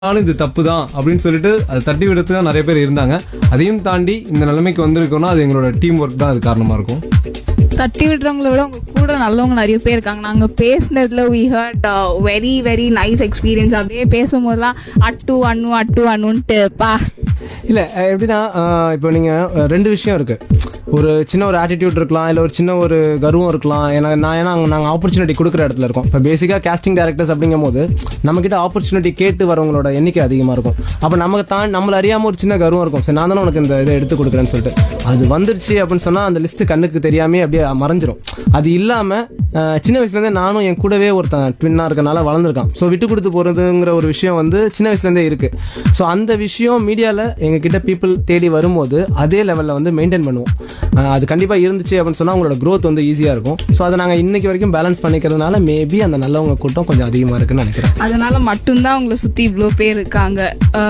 ஆனாலும் இது தப்பு தான் அப்படின்னு சொல்லிட்டு அதை தட்டி விடுறதுக்கு தான் நிறைய பேர் இருந்தாங்க அதையும் தாண்டி இந்த நிலைமைக்கு வந்திருக்கோம்னா அது எங்களோட டீம் ஒர்க் தான் அது காரணமா இருக்கும் தட்டி விடுறவங்கள விட உங்க கூட நல்லவங்க நிறைய பேர் இருக்காங்க நாங்க பேசினதுல we had very very nice experience அப்படியே பேசும்போதெல்லாம் அட்டு அண்ணு அட்டு அண்ணுன்ட்டு பா இல்ல அஹ் எப்படின்னா அஹ் இப்போ நீங்க அஹ் ரெண்டு விஷயம் இருக்கு ஒரு சின்ன ஒரு ஆட்டிடியூட் இருக்கலாம் இல்ல ஒரு சின்ன ஒரு கர்வம் இருக்கலாம் ஏன்னா நான் ஏன்னா அங்க நாங்க ஆப்பர்ச்சுனிட்டி கொடுக்குற இடத்துல இருக்கோம் இப்போ பேசிக்கா கேஸ்டிங் டேரக்டர்ஸ் அப்படிங்கும் போது நம்ம கிட்ட ஆப்பர்ச்சுனிட்டி கேட்டு வரவங்களோட எண்ணிக்கை அதிகமா இருக்கும் அப்ப நமக்கு தான் நம்மள அறியாம ஒரு சின்ன கர்வம் இருக்கும் சரி நான் தானே உனக்கு இந்த இதை எடுத்து கொடுக்குறேன்னு சொல்லிட்டு அது வந்துருச்சு அப்படின்னு சொன்னா அந்த லிஸ்ட் கண்ணுக்கு தெரியாமே அப்படியே மறைஞ்சிரும் அது இல்லாம அஹ் சின்ன வயசுல இருந்தே நானும் என் கூடவே ஒருத்தன் ட்வின்னா இருக்கனால வளர்ந்துருக்கான் ஸோ விட்டு கொடுத்து போறதுங்கிற ஒரு விஷயம் வந்து சின்ன வயசுல இருந்தே இருக்கு ஸோ அந்த விஷயம் மீடியால எங்க கிட்ட பீப்புள் தேடி வரும்போது அதே லெவல்ல வந்து மெயின்டைன் பண்ணுவோம் அஹ் அது கண்டிப்பா இருந்துச்சு அப்படின்னு சொன்னா உங்களோட growth வந்து ஈஸியா இருக்கும் ஸோ அதை நாங்க இன்னைக்கு வரைக்கும் பேலன்ஸ் பண்ணிக்கிறதுனால மேபி அந்த நல்லவங்க கூட்டம் கொஞ்சம் அதிகமா இருக்குன்னு நினைக்கிறேன் அதனால மட்டும்தான் உங்களை சுத்தி இவ்வளோ பேர் இருக்காங்க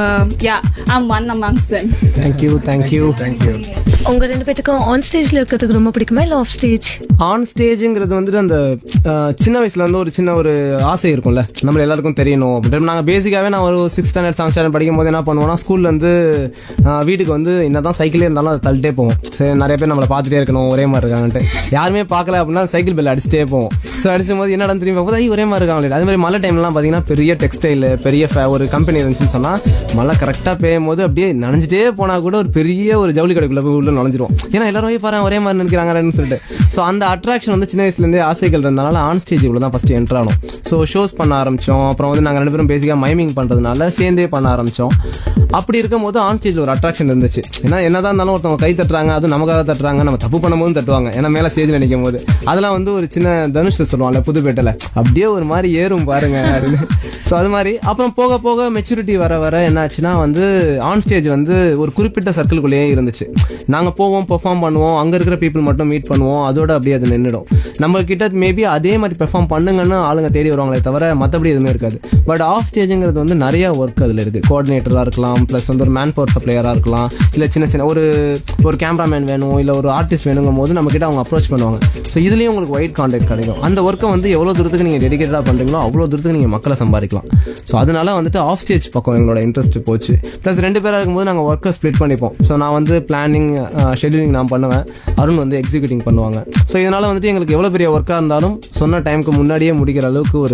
yeah I'm one amongst them thank you thank you thank you உங்க ரெண்டு பேத்துக்கும் ஆன் ஸ்டேஜ்ல இருக்கிறதுக்கு ரொம்ப பிடிக்குமா இல்ல ஆஃப் ஸ்டேஜ் ஆன் ஸ்டேஜுங்கிறது வந்துட்டு அந்த அஹ், சின்ன வயசுல வந்து ஒரு சின்ன ஒரு ஆசை இருக்கும்ல நம்ம எல்லாருக்கும் தெரியணும் அப்படின்ட்டு நாங்கள் பேசிக்காவே நான் ஒரு சிக்ஸ் ஸ்டாண்டர்ட் செவன் ஸ்டாண்டர்ட் படிக்கும் போது என்ன பண்ணுவோம்னா ஸ்கூல்ல இருந்து அஹ், வீட்டுக்கு வந்து என்னதான் சைக்கிளே இருந்தாலும் அதை தள்ளிட்டே போவோம் சரி நிறைய பேர் நம்மளை பார்த்துட்டே இருக்கணும் ஒரே மாதிரி இருக்காங்கன்ட்டு யாருமே பார்க்கல அப்படின்னா சைக்கிள் பெல் அடிச்சுட்டே போவோம் ஸோ அடிச்சும் போது என்னடா திரும்பி பார்ப்போம் ஐ ஒரே மாதிரி இருக்காங்க அதே மாதிரி மழை டைம்லாம் பார்த்தீங்கன்னா பெரிய டெக்ஸ்டைல் பெரிய fa- ஒரு கம்பெனி இருந்துச்சுன்னு சொன்னா மழை கரெக்டாக பெய்யும் போது அப்படியே நனைஞ்சிட்டே போனா கூட ஒரு பெரிய ஒரு ஜவுளி கடைக்குள்ள போய் உள்ள நுழைஞ்சிரும் ஏன்னா எல்லாரும் போய் பாரு ஒரே மாதிரி நினைக்கிறாங்கன்னு சொல்லிட்டு ஸோ அந்த அட்ராக்ஷன் வந்து சின்ன வயசுல இருந்தே ஆசைகள் இருந்தனால ஆன் ஸ்டேஜ் இவ்வளோ தான் ஃபர்ஸ்ட் என்ட்ரு ஆனோம் ஸோ ஷோஸ் பண்ண ஆரம்பிச்சோம் அப்புறம் வந்து நாங்கள் ரெண்டு பேரும் பேசிக்காக மைமிங் பண்றதுனால சேர்ந்தே பண்ண ஆரம்பிச்சோம் அப்படி இருக்கும்போது ஆன் ஸ்டேஜ்ல ஒரு அட்ராக்ஷன் இருந்துச்சு ஏன்னா என்னதான் இருந்தாலும் ஒருத்தவங்க கை தட்டுறாங்க அதுவும் நமக்காக தட்டுறாங்க நம்ம தப்பு பண்ணும்போது தட்டுவாங்க ஏன்னா மேலே ஸ்டேஜில் நிற்கும் போது அதெல்லாம் வந்து ஒரு சின்ன தனுஷ் சொல்லுவாங்கல்ல புதுப்பேட்டையில் அப்படியே ஒரு மாதிரி ஏறும் பாருங்க அப்படின்னு ஸோ அது மாதிரி அப்புறம் போக போக மெச்சூரிட்டி வர வர என்னாச்சுன்னா வந்து ஆன் ஸ்டேஜ் வந்து ஒரு குறிப்பிட்ட சர்க்கிள்குள்ளேயே இருந்துச்சு நாங்கள் போவோம் பெர்ஃபார்ம் பண்ணுவோம் அங்கே இருக்கிற பீப்புள் மட்டும் மீட் பண்ணுவோம் அதோட அப்படியே அது நின்றுடும் நம்ம கிட்ட மேபி அதே மாதிரி பெர்ஃபார்ம் பண்ணுங்கன்னு ஆளுங்க தேடி வருவாங்களே தவிர மற்றபடி எதுவுமே இருக்காது பட் ஆஃப் ஸ்டேஜுங்கிறது வந்து நிறைய ஒர்க் அதில் இருக்குது கோஆர்டினேட்டராக இருக்கலாம் ப்ளஸ் வந்து ஒரு மேன் பவர் சப்ளையராக இருக்கலாம் இல்லை சின்ன சின்ன ஒரு ஒரு கேமராமேன் வேணும் இல்லை ஒரு ஆர்டிஸ்ட் வேணுங்கும் போது நம்ம கிட்ட அவங்க அப்ரோச் பண்ணுவாங்க ஸோ இதுலேயும் உங்களுக்கு ஒயிட் கான்டாக்ட் கிடைக்கும் அந்த ஒர்க்கை வந்து எவ்வளோ தூரத்துக்கு நீங்கள் டெடிகேட்டடாக பண்ணுறீங்களோ அவ்வளோ தூரத்துக்கு நீங்கள் மக்களை சம்பாதிக்கலாம் ஸோ அதனால வந்துட்டு ஆஃப் ஸ்டேஜ் பக்கம் எங்களோட இன்ட்ரெஸ்ட் போச்சு ப்ளஸ் ரெண்டு பேராக இருக்கும்போது நாங்கள் ஒர்க்கை ஸ்ப்ளிட் பண்ணிப்போம் ஸோ நான் வந்து பிளானிங் ஷெட்யூலிங் நான் பண்ணுவேன் அருண் வந்து எக்ஸிக்யூட்டிங் பண்ணுவாங்க ஸோ இதனால வந்துட்டு எங்களுக்கு எவ்வளோ பெரிய ஒர்க்காக இருந்தாலும் சொன்ன டைமுக்கு முன்னாடியே முடிக்கிற அளவுக்கு ஒரு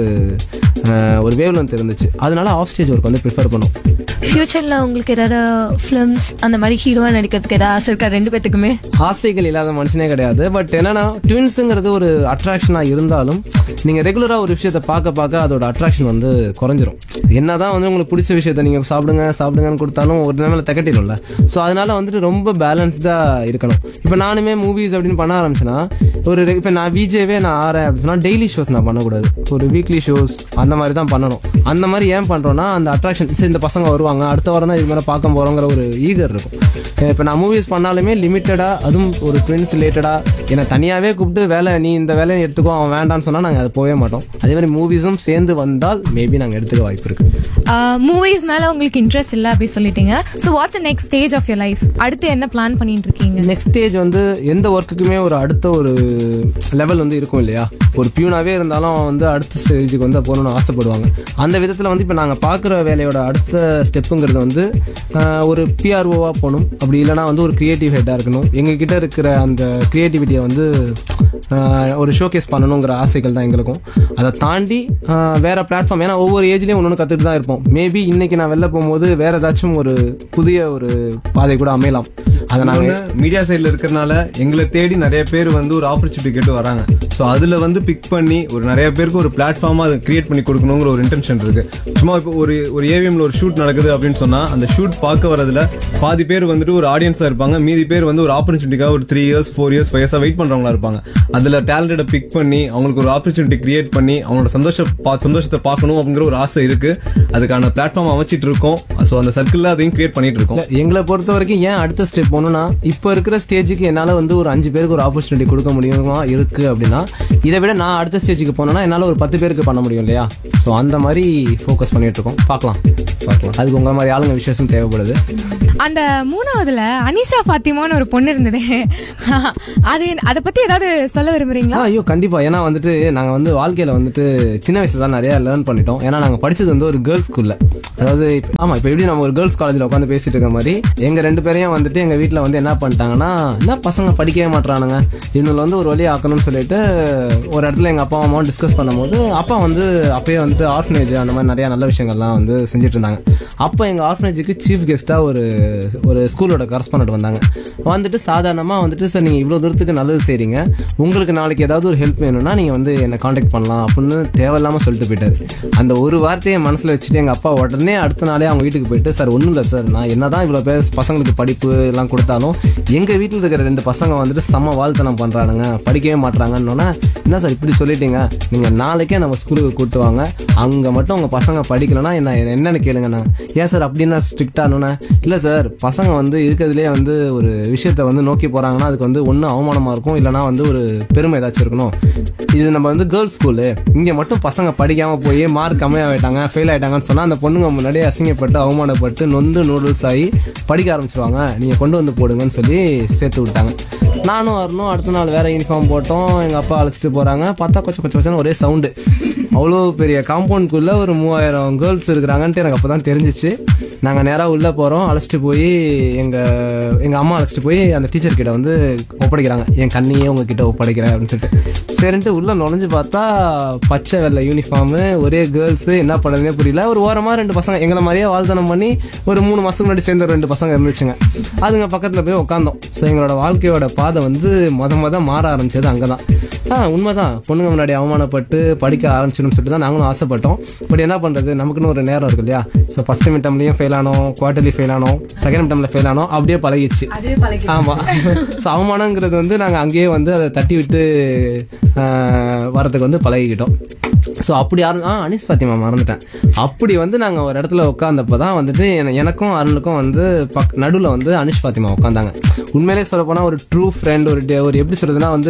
அஹ், ஒரு வேவ் லென்த் இருந்துச்சு அதனால ஆஃப் ஸ்டேஜ் ஒர்க் வந்து ப்ரிஃபர் பண்ணுவோம் ஃபியூச்சர்ல உங்களுக்கு ஏதாவது ஃபிலிம்ஸ் அந்த மாதிரி ஹீரோவா நடிக்கிறதுக்கு ஏதாவது ஆசை இருக்கா ரெண்டு பேத்துக்குமே ஆசைகள் இல்லாத மனுஷனே கிடையாது பட் என்னன்னா ட்வின்ஸுங்கிறது ஒரு அட்ராக்ஷனா இருந்தாலும் நீங்க ரெகுலரா ஒரு விஷயத்தை பார்க்க பார்க்க அதோட அட்ராக்ஷன் வந்து குறைஞ்சிரும் என்னதான் வந்து உங்களுக்கு பிடிச்ச விஷயத்த நீங்க சாப்பிடுங்க சாப்பிடுங்கன்னு கொடுத்தாலும் ஒரு நிலைமையில தக்கட்டிடும்ல ஸோ அதனால வந்துட்டு ரொம்ப பேலன்ஸ்டா இருக்கணும் இப்போ நானுமே மூவிஸ் அப்படின்னு பண்ண ஆரம்பிச்சேன்னா ஒரு ரெ- இப்போ நான் விஜேவே நான் ஆறேன் அப்படின்னு சொன்னா டெய்லி ஷோஸ் நான் பண்ணக்கூடாது ஒரு வீக்லி ஷோஸ் அந்த மாதிரி தான் பண்ணணும் அந்த மாதிரி ஏன் பண்றோம்னா அந்த அட்ராக்ஷன் சரி இந்த பசங்க வருவாங்க அடுத்த வாரம் தான் இது மாதிரி பார்க்க போறோங்கிற ஒரு ஈகர் இருக்கும் இப்போ நான் மூவிஸ் பண்ணாலுமே லிமிட்டடா அதுவும் ஒரு ட்வின்ஸ் ரிலேட்டடா என்னை தனியாவே கூப்பிட்டு வேலை நீ இந்த வேலையை எடுத்துக்கோ அவன் வேண்டாம்னு சொன்னா நாங்க அது போகவே மாட்டோம் அதே மாதிரி மூவிஸும் சேர்ந்து வந்தால் மேபி நாங்க எடுத்துக்க வாய்ப்பு இருக்கு மூவிஸ் மேல உங்களுக்கு இன்ட்ரெஸ்ட் இல்ல அப்படி சொல்லிட்டீங்க so what's next stage of your life அடுத்து என்ன பிளான் பண்ணிட்டு இருக்கீங்க நெக்ஸ்ட் ஸ்டேஜ் வந்து எந்த ஒர்க்குக்குமே ஒரு அடுத்த ஒரு லெவல் வந்து இருக்கும் இல்லையா ஒரு பியூனாவே இருந்தாலும் அவன் வந்து அடுத்த ஸ்டேஜுக்கு வந்து போகணும்னு ஆசைப்படுவாங்க அந்த விதத்தில் வந்து இப்போ நாங்கள் பார்க்குற வேலையோட அடுத்த ஸ்டெப்புங்கிறது வந்து ஆஹ், ஒரு பிஆர்ஓவாக போகணும் அப்படி இல்லைனா வந்து ஒரு கிரியேட்டிவ் ஹெட்டாக இருக்கணும் எங்ககிட்ட இருக்கிற அந்த கிரியேட்டிவிட்டியை வந்து ஆஹ், ஒரு ஷோகேஸ் பண்ணணுங்கிற ஆசைகள் தான் எங்களுக்கும் அதை தாண்டி ஆஹ், வேற பிளாட்ஃபார்ம் ஏன்னா ஒவ்வொரு ஏஜ்லேயும் ஒன்று கற்றுட்டு தான் இருப்போம் மேபி இன்னைக்கு நான் வெளில போகும்போது வேற ஏதாச்சும் ஒரு புதிய ஒரு பாதை கூட அமையலாம் அதை நாங்கள் மீடியா சைடுல இருக்கிறனால எங்களை தேடி நிறைய பேர் வந்து ஒரு ஆப்பர்ச்சுனிட்டி கேட்டு வராங்க ஸோ அதுல வந்து பிக் பண்ணி ஒரு நிறைய பேருக்கு ஒரு பிளாட்ஃபார்மா அதை கிரியேட் பண்ணி கொடுக்கணுங்கிற ஒரு இன்டென்ஷன் இருக்கு சும்மா இப்போ ஒரு ஒரு ஏவிஎம்ல ஒரு ஷூட் நடக்குது அப்படின்னு சொன்னா அந்த ஷூட் பார்க்க வரதுல பாதி பேர் வந்துட்டு ஒரு ஆடியன்ஸா இருப்பாங்க மீதி பேர் வந்து ஒரு ஆப்பர்ச்சுனிட்டிக்காக ஒரு three years four years five இயர்ஸா வெயிட் பண்றவங்களா இருப்பாங்க அதுல டேலண்டட பிக் பண்ணி அவங்களுக்கு ஒரு ஆப்பர்ச்சுனிட்டி கிரியேட் பண்ணி அவங்களோட சந்தோஷ பா- சந்தோஷத்தை பார்க்கணும் அப்படிங்கிற ஒரு ஆசை இருக்கு அதுக்கான பிளாட்ஃபார்ம் அமைச்சிட்டு இருக்கோம் ஸோ அந்த சர்க்கிள்ல அதையும் கிரியேட் பண்ணிட்டு இருக்கோம் இல்ல, எங்களை பொறுத்த வரைக்கும் ஏன் அடுத்த ஸ்டெப் போகணும்னா இப்போ இருக்கிற ஸ்டேஜுக்கு என்னால் வந்து ஒரு அஞ்சு பேருக்கு ஒரு ஆப்பர்ச்சுனிட்டி கொடுக்க முடியுமா இருக்கு அப்படின்னா இதை விட நான் அடுத்த ஸ்டேஜுக்கு போனேன்னா என்னால் ஒரு பத்து பேருக்கு பண்ண முடியும் இல்லையா ஸோ அந்த மாதிரி ஃபோக்கஸ் பண்ணிட்டு இருக்கோம் பார்க்கலாம் பார்க்கலாம் அதுக்கு உங்களை மாதிரி ஆளுங்க விசேஷம் தேவைப்படுது அந்த மூணாவதுல அனிஷா ஃபாத்திமான்னு ஒரு பொண்ணு இருந்தது அது அதை பத்தி ஏதாவது சொல்ல விரும்புறீங்களா ஆ, ஐயோ கண்டிப்பா ஏன்னா வந்துட்டு நாங்க வந்து வாழ்க்கையில வந்துட்டு சின்ன வயசுல தான் நிறைய லேர்ன் பண்ணிட்டோம் ஏன்னா நாங்க படிச்சது வந்து ஒரு கேர்ள்ஸ் ஸ்கூல்ல அதாவது இப்ப- ஆமா இப்ப எப்படி நம்ம ஒரு கேர்ள்ஸ் காலேஜ்ல உட்காந்து பேசிட்டு இருக்க மாதிரி எங்க ரெண்டு பேரையும் வந்துட்டு எங்க வீட்ல வந்து என்ன பண்ணிட்டாங்கன்னா என்ன பசங்க படிக்கவே மாட்டானுங்க இவனுல வந்து ஒரு வழி ஆக்கணும்னு சொல்லிட்டு ஒரு இடத்துல எங்க அப்பா அம்மாவும் டிஸ்கஸ் பண்ணும்போது அப்பா வந்து அப்பயே வந்துட்டு ஆர்ஃபனேஜ் அந்த மாதிரி நிறைய நல்ல விஷயங்கள்லாம் வந்து செஞ்சுட்டு இருந்தாங்க அப்போ எங்க ஆர்ஃபனேஜுக்கு சீஃப் கெஸ்டா ஒரு ஒரு ஸ்கூலோட கரஸ்பாண்ட் வந்தாங்க வந்துட்டு சாதாரணமா வந்துட்டு சார் நீங்க இவ்வளவு தூரத்துக்கு நல்லது செய்றீங்க உங்களுக்கு நாளைக்கு ஏதாவது ஒரு ஹெல்ப் வேணும்னா நீங்க வந்து என்ன காண்டாக்ட் பண்ணலாம் அப்படின்னு தேவையில்லாம சொல்லிட்டு போயிட்டாரு அந்த ஒரு வார்த்தையை மனசுல வச்சுட்டு எங்க அப்பா உடனே அடுத்த நாளே அவங்க வீட்டுக்கு போயிட்டு சார் ஒண்ணும் இல்ல சார் நான் என்னதான் இவ்வளவு பேர் பசங்களுக்கு படிப்பு எல்லாம் கொடுத்தாலும் எங்க வீட்டுல இருக்கிற ரெண்டு பசங்க வந்துட்டு செம்ம வாழ்த்தனம் பண்றானுங்க படிக்கவே மாட்றாங்கன்னு என்ன சார் இப்படி சொல்லிட்டீங்க நீங்க நாளைக்கே நம்ம ஸ்கூலுக்கு கூட்டு வாங்க அங்க மட்டும் உங்க பசங்க படிக்கலன்னா என்ன என்னன்னு கேளுங்க நான் ஏன் சார் அப்படின்னா ஸ்ட்ரிக்டானு இல்ல சார் பசங்க வந்து இருக்கிறதுலே வந்து ஒரு விஷயத்த வந்து நோக்கி போறாங்கன்னா அதுக்கு வந்து ஒன்றும் அவமானமா இருக்கும் இல்லைன்னா வந்து ஒரு பெருமை ஏதாச்சும் இருக்கணும் இது நம்ம வந்து கேர்ள்ஸ் ஸ்கூலு இங்க மட்டும் பசங்க படிக்காம போய் மார்க் கம்மியாயிட்டாங்க ஃபெயில் ஆயிட்டாங்கன்னு சொன்னா அந்த பொண்ணுங்க முன்னாடியே அசிங்கப்பட்டு அவமானப்பட்டு நொந்து நூடுல்ஸ் ஆகி படிக்க ஆரம்பிச்சிருவாங்க நீங்க கொண்டு வந்து போடுங்கன்னு சொல்லி சேர்த்து விட்டாங்க நானும் வரணும் அடுத்த நாள் வேற யூனிஃபார்ம் போட்டோம் எங்க அப்பா அழைச்சிட்டு போறாங்க பார்த்தா கொச்ச கொச்ச கொச்சன்னு ஒரே சவுண்டு அவ்வளோ பெரிய காம்பவுண்ட்குள்ள ஒரு மூவாயிரம் கேர்ள்ஸ் இருக்கிறாங்கன்ட்டு எனக்கு அப்பதான் தெரிஞ்சிச்சு நாங்க நேரா உள்ள போறோம் அழைச்சிட்டு போய் எங்க எங்க அம்மா அழைச்சிட்டு போய் அந்த டீச்சர் கிட்ட வந்து ஒப்படைக்கிறாங்க என் கண்ணியே உங்ககிட்ட ஒப்படைக்கிறேன் அப்படின்னு சொல்லிட்டு சரின்ட்டு உள்ள நுழைஞ்சு பார்த்தா பச்சை வெள்ளை யூனிஃபார்ம் ஒரே கேர்ள்ஸ் என்ன பண்ணதுனே புரியல ஒரு ஓரமா ரெண்டு பசங்க எங்களை மாதிரியே வாழ்த்தனம் பண்ணி ஒரு மூணு மாசத்துக்கு முன்னாடி சேர்ந்த ஒரு ரெண்டு பசங்க இருந்துச்சுங்க அதுங்க பக்கத்துல போய் உட்காந்தோம் ஸோ எங்களோட வாழ்க்கையோட பாதை வந்து மொத மொத மாற ஆரம்பிச்சது அங்கதான் ஆ உண்மைதான் பொண்ணுங்க முன்னாடி அவமானப்பட்டு படிக்க ஆரம்பிச்சிடும் சொல்லிட்டு தான் நாங்களும் ஆசைப்பட்டோம் பட் என்ன பண்றது நமக்குன்னு ஒரு நேரம் இருக்கு இல்லையா ஸோ ஃபர்ஸ்ட் மிட்டம்லயும் ஃபெயில் ஆனோம் குவார்டர்லி ஃபெயில் ஆனோம் செகண்ட் மிட்டம்ல ஃபெயில் ஆனோம் அப்படியே பழகிடுச்சு ஆமா ஸோ அவமானங்கிறது வந்து நாங்க அங்கேயே வந்து அதை தட்டி விட்டு ஆ, வரதுக்கு வந்து பழகிக்கிட்டோம் ஸோ அப்படி அரு- ஆ அனிஸ் பாத்திமா மறந்துட்டேன் அப்படி வந்து நாங்கள் ஒரு இடத்துல உட்காந்தப்ப தான் வந்துட்டு என- எனக்கும் அருணுக்கும் வந்து பக் நடுவில் வந்து அனிஷ் பாத்திமா உட்காந்தாங்க உண்மையிலே சொல்ல போனால் ஒரு ட்ரூ ஃப்ரெண்ட் ஒரு டே- ஒரு எப்படி சொல்றதுன்னா வந்து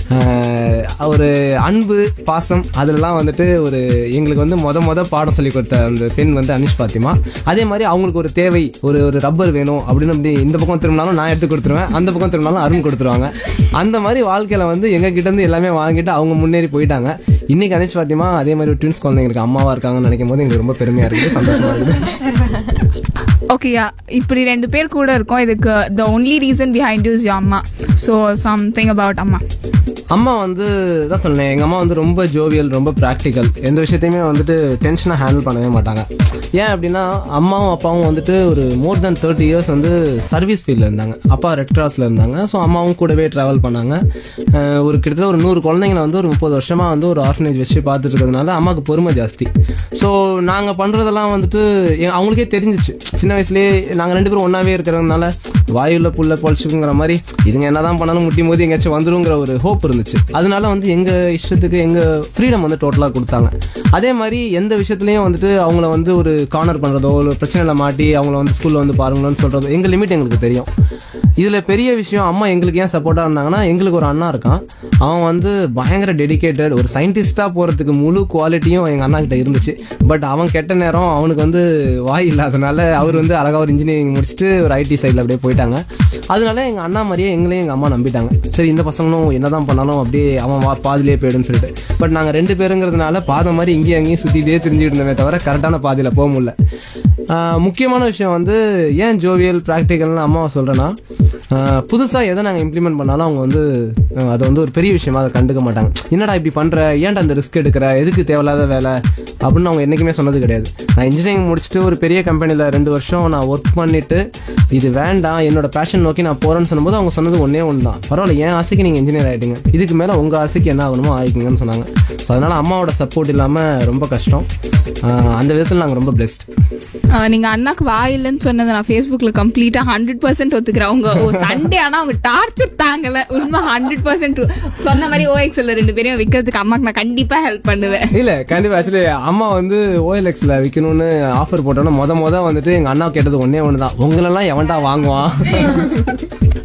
ஆஹ், ஒரு அன்பு பாசம் அதெல்லாம் வந்துட்டு ஒரு எங்களுக்கு வந்து மொத மொத பாடம் சொல்லி கொடுத்த அந்த பெண் வந்து அனிஷ் பாத்திமா அதே மாதிரி அவங்களுக்கு ஒரு தேவை ஒரு ஒரு ரப்பர் வேணும் அப்படின்னு அப்படி இந்த பக்கம் திரும்பினாலும் நான் எடுத்து கொடுத்துருவேன் அந்த பக்கம் திரும்பினாலும் அருண் கொடுத்துருவாங்க அந்த மாதிரி வாழ்க்கையில வந்து எங்க கிட்ட இருந்து எல்லாமே வாங்கிட்டு அவங்க முன்னேறி போயிட்டாங்க இன்னைக்கு அனிஷ் பாத்திமா அதே மாதிரி ஒரு ட்வின்ஸ் குழந்தைங்களுக்கு அம்மாவா இருக்காங்கன்னு நினைக்கும் போது எங்களுக்கு ரொம்ப பெருமையா இருக்குது சந்தோஷமா இருக்குது ஓகேயா இப்படி ரெண்டு பேர் கூட இருக்கோம் இதுக்கு the only reason behind use your அம்மா ஸோ சம்திங் அபவுட் அம்மா அம்மா வந்து தான் சொன்னேன் எங்க அம்மா வந்து ரொம்ப ஜோவியல் ரொம்ப ப்ராக்டிக்கல் எந்த விஷயத்தையுமே வந்துட்டு டென்ஷனாக ஹேண்டில் பண்ணவே மாட்டாங்க ஏன் அப்படின்னா அம்மாவும் அப்பாவும் வந்துட்டு ஒரு மோர் தென் தேர்ட்டி இயர்ஸ் வந்து சர்வீஸ் ஃபீல்டில் இருந்தாங்க அப்பா ரெட் கிராஸ்ல இருந்தாங்க ஸோ அம்மாவும் கூடவே ட்ராவல் பண்ணாங்க அஹ் ஒரு கிட்டத்தட்ட ஒரு நூறு குழந்தைங்களை வந்து ஒரு முப்பது வருஷமா வந்து ஒரு ஆர்ஃபனேஜ் வச்சு பார்த்துட்டு இருக்கிறதுனால அம்மாவுக்கு பொறுமை ஜாஸ்தி ஸோ நாங்கள் பண்ணுறதெல்லாம் வந்துட்டு எ- அவங்களுக்கே தெரிஞ்சிச்சு சின்ன வயசுலேயே நாங்கள் ரெண்டு பேரும் ஒன்றாவே இருக்கிறதுனால வாயுள்ள புல்ல பொழிச்சுக்குங்கிற மாதிரி இதுங்க என்னதான் பண்ணாலும் முட்டி மோதி எங்கேயாச்சும் வந்துருங்கிற ஒரு ஹோப் இருந்துச்சு அதனால வந்து எங்க இஷ்டத்துக்கு எங்க ஃப்ரீடம் வந்து டோட்டலா கொடுத்தாங்க அதே மாதிரி எந்த விஷயத்துலயும் வந்துட்டு அவங்கள வந்து ஒரு கார்னர் பண்றதோ ஒரு பிரச்சனையில மாட்டி அவங்கள வந்து ஸ்கூல்ல வந்து பாருங்களோன்னு சொல்றதோ எங்க லிமிட் எங்களுக்கு தெரியும் இதுல பெரிய விஷயம் அம்மா எங்களுக்கு ஏன் சப்போர்ட்டா இருந்தாங்கன்னா எங்களுக்கு ஒரு அண்ணா இருக்கான் அவன் வந்து பயங்கர டெடிகேட்டட் ஒரு சயின்டிஸ்டா போறதுக்கு முழு குவாலிட்டியும் எங்க அண்ணா கிட்ட இருந்துச்சு பட் அவன் கெட்ட நேரம் அவனுக்கு வந்து வாய் இல்லாதனால அவர் வந்து அழகா ஒரு இன்ஜினியரிங் முடிச்சுட்டு ஒரு ஐடி சைடில் அப்படியே போயிட்டாங்க அதனால எங்க அண்ணா மாதிரியே எங்களையும் எங்க அம்மா நம்பிட்டாங்க சரி இந்த பசங்களும் என்னதான் பண்ணாலும் அப்படியே அவன் வா பாதிலே போயிடும்னு சொல்லிட்டு பட் நாங்க ரெண்டு பேருங்கிறதுனால பாதம் மாதிரி இங்கேயும் அங்கேயும் சுத்திட்டே தெரிஞ்சுட்டு இருந்தோமே தவிர கரெக்டான பாதையில போக முடியல ஆஹ் முக்கியமான விஷயம் வந்து ஏன் ஜோவியல் ப்ராக்டிக்கல்னு அம்மாவை சொல்றேன்னா ஆஹ் புதுசா எதை நாங்க இம்ப்ளிமெண்ட் பண்ணாலும் அவங்க வந்து ஆஹ் அது வந்து ஒரு பெரிய விஷயமா அதை கண்டுக்க மாட்டாங்க என்னடா இப்படி பண்ற ஏன்டா அந்த ரிஸ்க் எடுக்கிற எதுக்கு தேவையில்லாத வேலை அப்படின்னு அவங்க என்னைக்குமே சொன்னது கிடையாது நான் இன்ஜினியரிங் முடிச்சுட்டு ஒரு பெரிய கம்பெனில ரெண்டு வருஷம் நான் ஒர்க் பண்ணிட்டு இது வேண்டாம் என்னோட பேஷன் நோக்கி நான் போறேன்னு சொல்லும்போது அவங்க சொன்னது ஒன்னே ஒன்று தான் பரவாயில்ல என் ஆசைக்கு நீங்க இன்ஜினியர் ஆயிட்டீங்க இதுக்கு மேல உங்க ஆசைக்கு என்ன ஆகணுமோ ஆயிக்குங்கன்னு சொன்னாங்க ஸோ அதனால அம்மாவோட சப்போர்ட் இல்லாம ரொம்ப கஷ்டம் ஆஹ் அந்த விதத்தில் நாங்கள் ரொம்ப பெஸ்ட் ஆஹ் நீங்க அண்ணாக்கு வாயில்லன்னு சொன்னதை நான் ஃபேஸ்புக்ல கம்ப்ளீட்டா ஹண்ட்ரட் பர்சன்ட் ஒத்துக்கிறேன் அவங்க சண்டே ஆனா அவங்க டார்ச்சர் தாங்கல உண்மை ஹண்ட்ரட் பர்சன்ட் சொன்ன மாதிரி ஓஎக்ஸ்எல் ரெண்டு பேரையும் விற்கிறதுக்கு அம்மாக்கு நான் கண்டிப்பா ஹெல்ப் பண்ணுவேன் இல்ல கண்டிப்பா ஆக்சுவலி அம்மா வந்து ஓஎல்எக்ஸ்ல விற்கணும்னு ஆஃபர் போட்டோன்னா முத முத வந்துட்டு எங்க அண்ணா கேட்டது ஒன்னே ஒன்று தான் உங்களெல்லாம் எவன்டா வாங்குவான்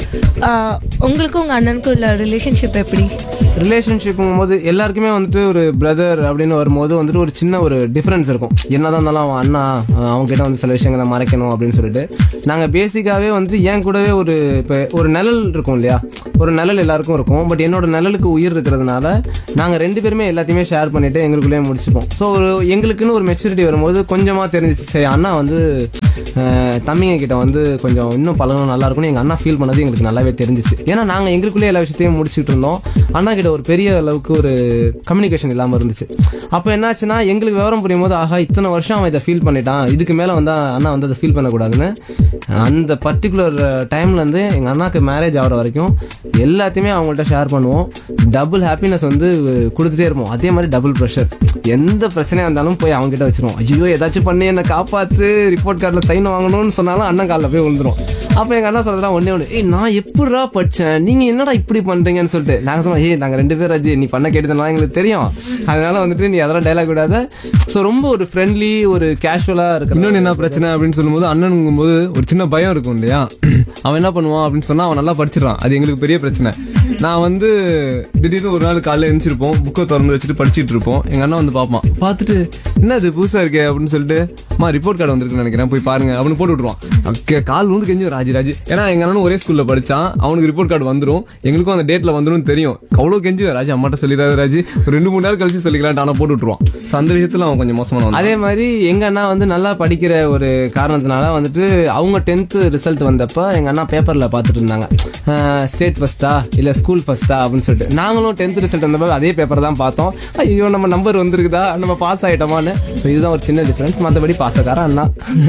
உங்களுக்கும் உங்க அண்ணனுக்கும் உள்ள ரிலேஷன்ஷிப் எப்படி ரிலேஷன்ஷிப்புங்கும் போது எல்லாருக்குமே வந்துட்டு ஒரு பிரதர் அப்படின்னு வரும்போது வந்துட்டு ஒரு சின்ன ஒரு டிஃபரன்ஸ் இருக்கும் என்னதான் இருந்தாலும் அவன் அண்ணா அஹ் அவங்க கிட்ட வந்து சில விஷயங்களை மறைக்கணும் அப்படின்னு சொல்லிட்டு நாங்க பேசிக்காவே வந்துட்டு என் கூடவே ஒரு இப்போ ஒரு நிழல் இருக்கும் இல்லையா ஒரு நிழல் எல்லாருக்கும் இருக்கும் பட் என்னோட நிழலுக்கு உயிர் இருக்கிறதுனால நாங்க ரெண்டு பேருமே எல்லாத்தையுமே ஷேர் பண்ணிட்டு எங்களுக்குள்ளேயே முடிச்சுப்போம் ஸோ ஒரு எங்களுக்குன்னு ஒரு மெச்சூரிட்டி வரும்போது கொஞ்சமா தெரிஞ்சிச்சு சரி அண்ணா வந்து அஹ், தம்பிங்க கிட்ட வந்து கொஞ்சம் இன்னும் பழகணும் நல்லா இருக்கும்னு எங்க அண்ணா ஃபீல் பண்ணது எங்களுக்கு நல்லாவே தெரிஞ்சிச்சு ஏன்னா நாங்க எங்களுக்குள்ளே எல்லா விஷயத்தையும் முடிச்சுட்டு இருந்தோம் அண்ணா கிட்ட ஒரு பெரிய அளவுக்கு ஒரு கம்யூனிகேஷன் இல்லாம இருந்துச்சு அப்போ என்னாச்சுன்னா எங்களுக்கு விவரம் புரியும் போது ஆஹா இத்தனை வருஷம் அவன் இதை ஃபீல் பண்ணிட்டான் இதுக்கு மேல வந்தா அண்ணா வந்து அதை ஃபீல் பண்ணக்கூடாதுன்னு அந்த பர்டிகுலர் டைம்ல இருந்து எங்க அண்ணாக்கு மேரேஜ் ஆகிற வரைக்கும் எல்லாத்தையுமே அவங்கள்ட்ட ஷேர் பண்ணுவோம் டபுள் ஹாப்பினஸ் வந்து கொடுத்துட்டே இருப்போம் அதே மாதிரி டபுள் ப்ரெஷர் எந்த பிரச்சனையா இருந்தாலும் போய் அவங்க கிட்ட வச்சிருவோம் ஐயோ ஏதாச்சும் பண்ணி என்ன காப்பாத்து ரிப்போர்ட் கார்டில் சைன் வாங்கணும்னு சொன்னாலும் அண்ணன் காலில் போய் விழுந்துரும் அப்போ எங்க அண்ணா சொல்றதா ஒண்ணே ஒன்று ஏய் நான் எப்படிடா படிச்சேன் நீங்க என்னடா இப்படி பண்றீங்கன்னு சொல்லிட்டு நாங்க சொன்னோம் ஏய் நாங்க ரெண்டு பேரும் அஜி நீ பண்ண கேட்டதுனால எங்களுக்கு தெரியும் அதனால வந்துட்டு நீ அதெல்லாம் டைலாக் விடாத ஸோ ரொம்ப ஒரு ஃப்ரெண்ட்லி ஒரு கேஷுவலா இருக்கு இன்னொன்னு என்ன பிரச்சனை அப்படின்னு சொல்லும்போது அண்ணனுங்கும் போது ஒரு சின்ன பயம் இருக்கும் இல்லையா அவன் என்ன பண்ணுவான் அப்படின்னு சொன்னா அவன் நல்லா படிச்சிடறான் அது எங்களுக்கு பெரிய பிரச்சனை நான் வந்து திடீர்னு ஒரு நாள் காலையில எழுந்திருப்போம் புக்கை திறந்து வச்சுட்டு படிச்சிட்டு இருப்போம் எங்க அண்ணா வந்து பார்ப்பான் பார்த்துட்டு என்ன இது புதுசா இருக்கே அப்படின்னு சொல்லிட்டு மா ரிப்போர்ட் கார்டு வந்திருக்குன்னு நினைக்கிறேன் போய் பாருங்க அப்படின்னு போட்டு விட்டுருவான் அக்கே, கால் வந்து கெஞ்சும் ராஜி ராஜி ஏன்னா எங்க அண்ணனும் ஒரே ஸ்கூல்ல படிச்சான் அவனுக்கு ரிப்போர்ட் கார்டு வந்துரும் எங்களுக்கும் அந்த டேட்ல வந்துரும் தெரியும் அவ்வளவு கெஞ்சுவேன் ராஜி அம்மாட்ட சொல்லிடாது ராஜி ஒரு ரெண்டு மூணு நாள் கழிச்சு சொல்லிக்கலாம் ஆனா போட்டு விட்டுருவான் So, அந்த விஷயத்துல அவன் கொஞ்சம் மோசமான அதே மாதிரி எங்க அண்ணா வந்து நல்லா படிக்கிற ஒரு காரணத்தினால வந்துட்டு அவங்க டென்த் ரிசல்ட் வந்தப்ப எங்க அண்ணா பேப்பர்ல பாத்துட்டு இருந்தாங்க ஸ்டேட் ஃபர்ஸ்டா இல்ல ஸ்கூல் ஃபர்ஸ்டா அப்படின்னு சொல்லிட்டு நாங்களும் டென்த் ரிசல்ட் வந்தப்ப அதே பேப்பர் தான் பார்த்தோம் ஐயோ நம்ம நம்பர் வந்திருக்குதா நம்ம பாஸ் ஆயிட்டோமான்னு ஸோ இதுதான் ஒரு சின்ன டிஃபரன்ஸ் மற்றபடி பாசக்கார அண்ணா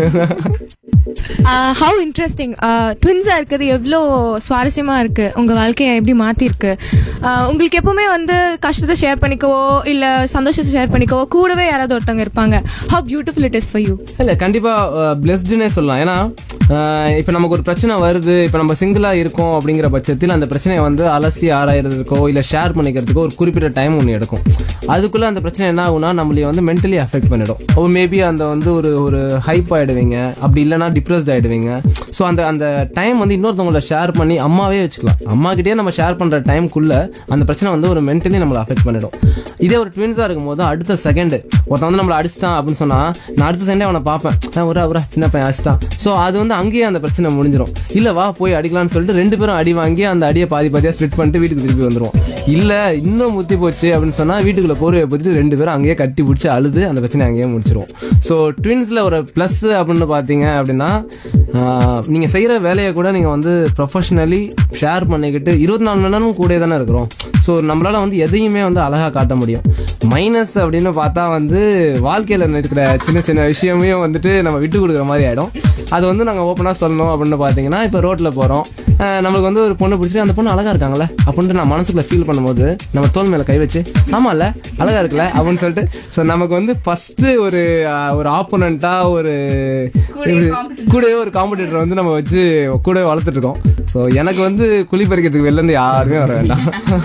ஹவு இன்ட்ரெஸ்டிங் ட்வின்ஸாக இருக்கிறது எவ்வளோ சுவாரஸ்யமாக இருக்கு உங்கள் வாழ்க்கையை எப்படி மாற்றிருக்கு உங்களுக்கு எப்பவுமே வந்து கஷ்டத்தை ஷேர் பண்ணிக்கவோ இல்லை சந்தோஷத்தை ஷேர் பண்ணிக்கவோ கூடவே யாராவது ஒருத்தவங்க இருப்பாங்க how beautiful it is for you இல்ல கண்டிப்பா பிளெஸ்டுனே சொல்லலாம் ஏன்னா அஹ், இப்ப நமக்கு ஒரு பிரச்சனை வருது இப்ப நம்ம சிங்கிளா இருக்கோம் அப்படிங்கிற பட்சத்தில் அந்த பிரச்சனையை வந்து அலசி ஆராயறதுக்கோ இல்ல ஷேர் பண்ணிக்கிறதுக்கோ ஒரு குறிப்பிட்ட டைம் ஒன்று எடுக்கும் அதுக்குள்ள அந்த பிரச்சனை என்ன ஆகும்னா நம்மளை வந்து மென்டலி அஃபெக்ட் பண்ணிடும் ஓ மேபி அந்த வந்து ஒரு ஒரு ஹைப் ஆயிடுவீங்க அப்படி இல்லைன்னா டிப்ரெஸ்ட் ஆயிடுவீங்க ஸோ அந்த அந்த டைம் வந்து இன்னொருத்தவங்கள ஷேர் பண்ணி அம்மாவே வச்சுக்கலாம் அம்மா கிட்டே நம்ம ஷேர் பண்ற டைம்குள்ள அந்த பிரச்சனை வந்து ஒரு மென்டலி நம்மளை அஃபெக்ட் பண்ணிடும் இதே ஒரு ட்வின்ஸா இருக்கும் போது அடுத்த செகண்ட் ஒருத்தன் வந்து நம்மளை அடிச்சிட்டான் அப்படின்னு சொன்னா நான் அடுத்த செகண்டே அவனை பார்ப்பேன் "ஆ, ஒரு அவரா சின்ன பையன் அடிச்சிட்டான் ஸோ அது வந்து அங்கேயே அந்த பிரச்சனை முடிஞ்சிடும் இல்ல வா போய் அடிக்கலாம்னு சொல்லிட்டு ரெண்டு பேரும் அடி வாங்கி அந்த அடியை பாதி பாதியா ஸ்ப்ளிட் பண்ணிட்டு வீட்டுக்கு திருப்பி வந்துருவோம் இல்ல இன்னும் முத்தி போச்சு அப்படின்னு சொன்னா வீட்டுக்குள்ள போர்வையை பத்திட்டு ரெண்டு பேரும் அங்கேயே கட்டி பிடிச்சி அழுது அந்த பிரச்சனை அங்கேயே முடிச்சிருவோம் ஸோ ட்வின்ஸ்ல ஒரு ப்ளஸ் அப்படின்னு பாத்தீங்க அப்படின்னா ஆஹ், நீங்க செய்யற வேலையை கூட நீங்க வந்து ப்ரொஃபஷனலி ஷேர் பண்ணிக்கிட்டு இருபத்தி நாலு மணி நேரமும் கூட தானே இருக்கிறோம் ஸோ நம்மளால வந்து எதையுமே வந்து அழகா காட்ட முடியும் மைனஸ் அப்படின்னு பார்த்தா வந்து வாழ்க்கையில இருக்கிற சின்ன சின்ன விஷயமே வந்துட்டு நம்ம விட்டு கொடுக்குற மாதிரி ஆயிடும் அது வந்து நாங்க ஓப்பனா சொல்லணும் அப்படின்னு பாத்தீங்கன்னா இப்போ ரோட்ல போறோம் அஹ் நம்மளுக்கு வந்து ஒரு பொண்ணு பிடிச்சிட்டு அந்த பொண்ணு அழகா இருக்காங்களே அப்படின்ட்டு நான் மனசுக்குள்ள ஃபீல் பண்ணும்போது நம்ம தோல் மேல கை வச்சு ஆமால அழகா இருக்குல்ல அப்படின்னு சொல்லிட்டு ஸோ நமக்கு வந்து ஃபர்ஸ்ட் ஒரு அஹ், ஒரு ஆப்போனண்டா ஒரு கூடவே ஒரு காம்படிட்டர் வந்து நம்ம வச்சு கூடவே வளர்த்துட்டு இருக்கோம் ஸோ எனக்கு வந்து குழி பறிக்கிறதுக்கு வெளில இருந்து யாருமே வர வேண்டாம்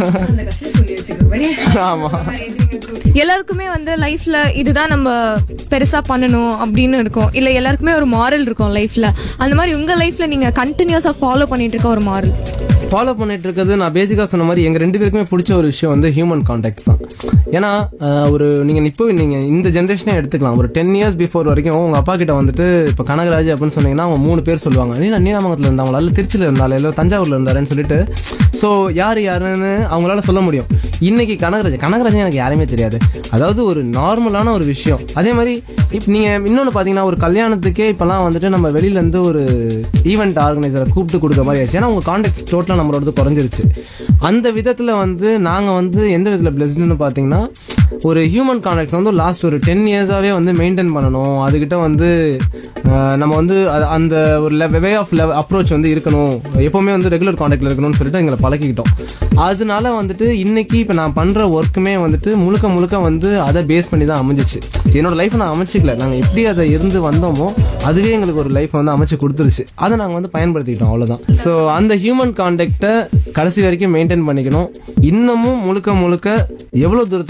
ஆமா எல்லாருக்குமே வந்து லைஃப்ல இதுதான் நம்ம பெருசா பண்ணணும் அப்படின்னு இருக்கும் இல்ல எல்லாருக்குமே ஒரு மாரல் இருக்கும் லைஃப்ல அந்த மாதிரி உங்க லைஃப்ல நீங்க கண்டினியூஸா ஃபாலோ பண்ணிட்டு இருக்க ஒரு மாரல் ஃபாலோ பண்ணிட்டு இருக்கிறது நான் பேசிக்கா சொன்ன மாதிரி எங்க ரெண்டு பேருக்குமே பிடிச்ச ஒரு விஷயம் வந்து ஹியூமன் கான்டாக்ட்ஸ் தான் ஏன்னா அஹ், ஒரு நீங்க இப்போ நீங்க இந்த ஜென்ரேஷனே எடுத்துக்கலாம் ஒரு டென் இயர்ஸ் பிஃபோர் வரைக்கும் உங்க அப்பா கிட்ட வந்துட்டு இப்போ கனகராஜ் அப்படின்னு சொன்னீங்கன்னா அவங்க மூணு பேர் சொல்லுவாங்க நீ நீனாமங்கலத்துல இருந்தாங்களா இல்ல திருச்சியில இருந்தாலும் இல்ல தஞ்சாவூர்ல இருந்தாருன்னு சொல்லிட்டு ஸோ யார் யாருன்னு அவங்களால சொல்ல முடியும் இன்னைக்கு கனகராஜ் கனகராஜன் எனக்கு யாருமே தெரியாது அதாவது ஒரு நார்மலான ஒரு விஷயம் அதே மாதிரி இப்போ நீங்க இன்னொன்னு பாத்தீங்கன்னா ஒரு கல்யாணத்துக்கே இப்பெல்லாம் வந்துட்டு நம்ம வெளியில இருந்து ஒரு ஈவெண்ட் ஆர்கனைசரை கூப்பிட்டு கொடுக்குற மாதிரி ஆயிடுச்சு ஏன்னா உங்க கான்டாக்ட் டோட்டலா நம்மளோடது குறைஞ்சிருச்சு அந்த விதத்துல வந்து நாங்க வந்து எந்த விதத்துல பிளஸ்டுன்னு பாத்தீங்கன்னா ஒரு ஹியூமன் கான்டாக்ட்ஸ் வந்து லாஸ்ட் ஒரு டென் இயர்ஸாவே வந்து மெயின்டைன் பண்ணணும் அதுகிட்ட வந்து அஹ், நம்ம வந்து அ- அந்த ஒரு வே ஆஃப் அப்ரோச் வந்து இருக்கணும் எப்பவுமே வந்து ரெகுலர் கான்டாக்ட்ல இருக்கணும்னு சொல்லிட்டு எங்களை பழக்கிக்கிட்டோம் அதனால வந்துட்டு இன்னைக்கு இப்போ நான் பண்ற ஒர்க்குமே வந்துட்டு முழுக்க முழுக்க வந்து அதை பேஸ் பண்ணி தான் அமைஞ்சிச்சு என்னோட லைஃப் நான் அமைச்சிக்கல நாங்கள் எப்படி அதை இருந்து வந்தோமோ அதுவே எங்களுக்கு ஒரு லைஃப் வந்து அமைச்சு கொடுத்துருச்சு அதை நாங்கள் வந்து பயன்படுத்திக்கிட்டோம் அவ்வளோதான் ஸோ அந்த ஹியூமன் கான்டாக்டை கடைசி வரைக்கும் மெயின்டைன் பண்ணிக்கணும் இன்னமும் முழுக்க முழுக்க எவ்வளோ தூரத்துக்கு முடியுமோ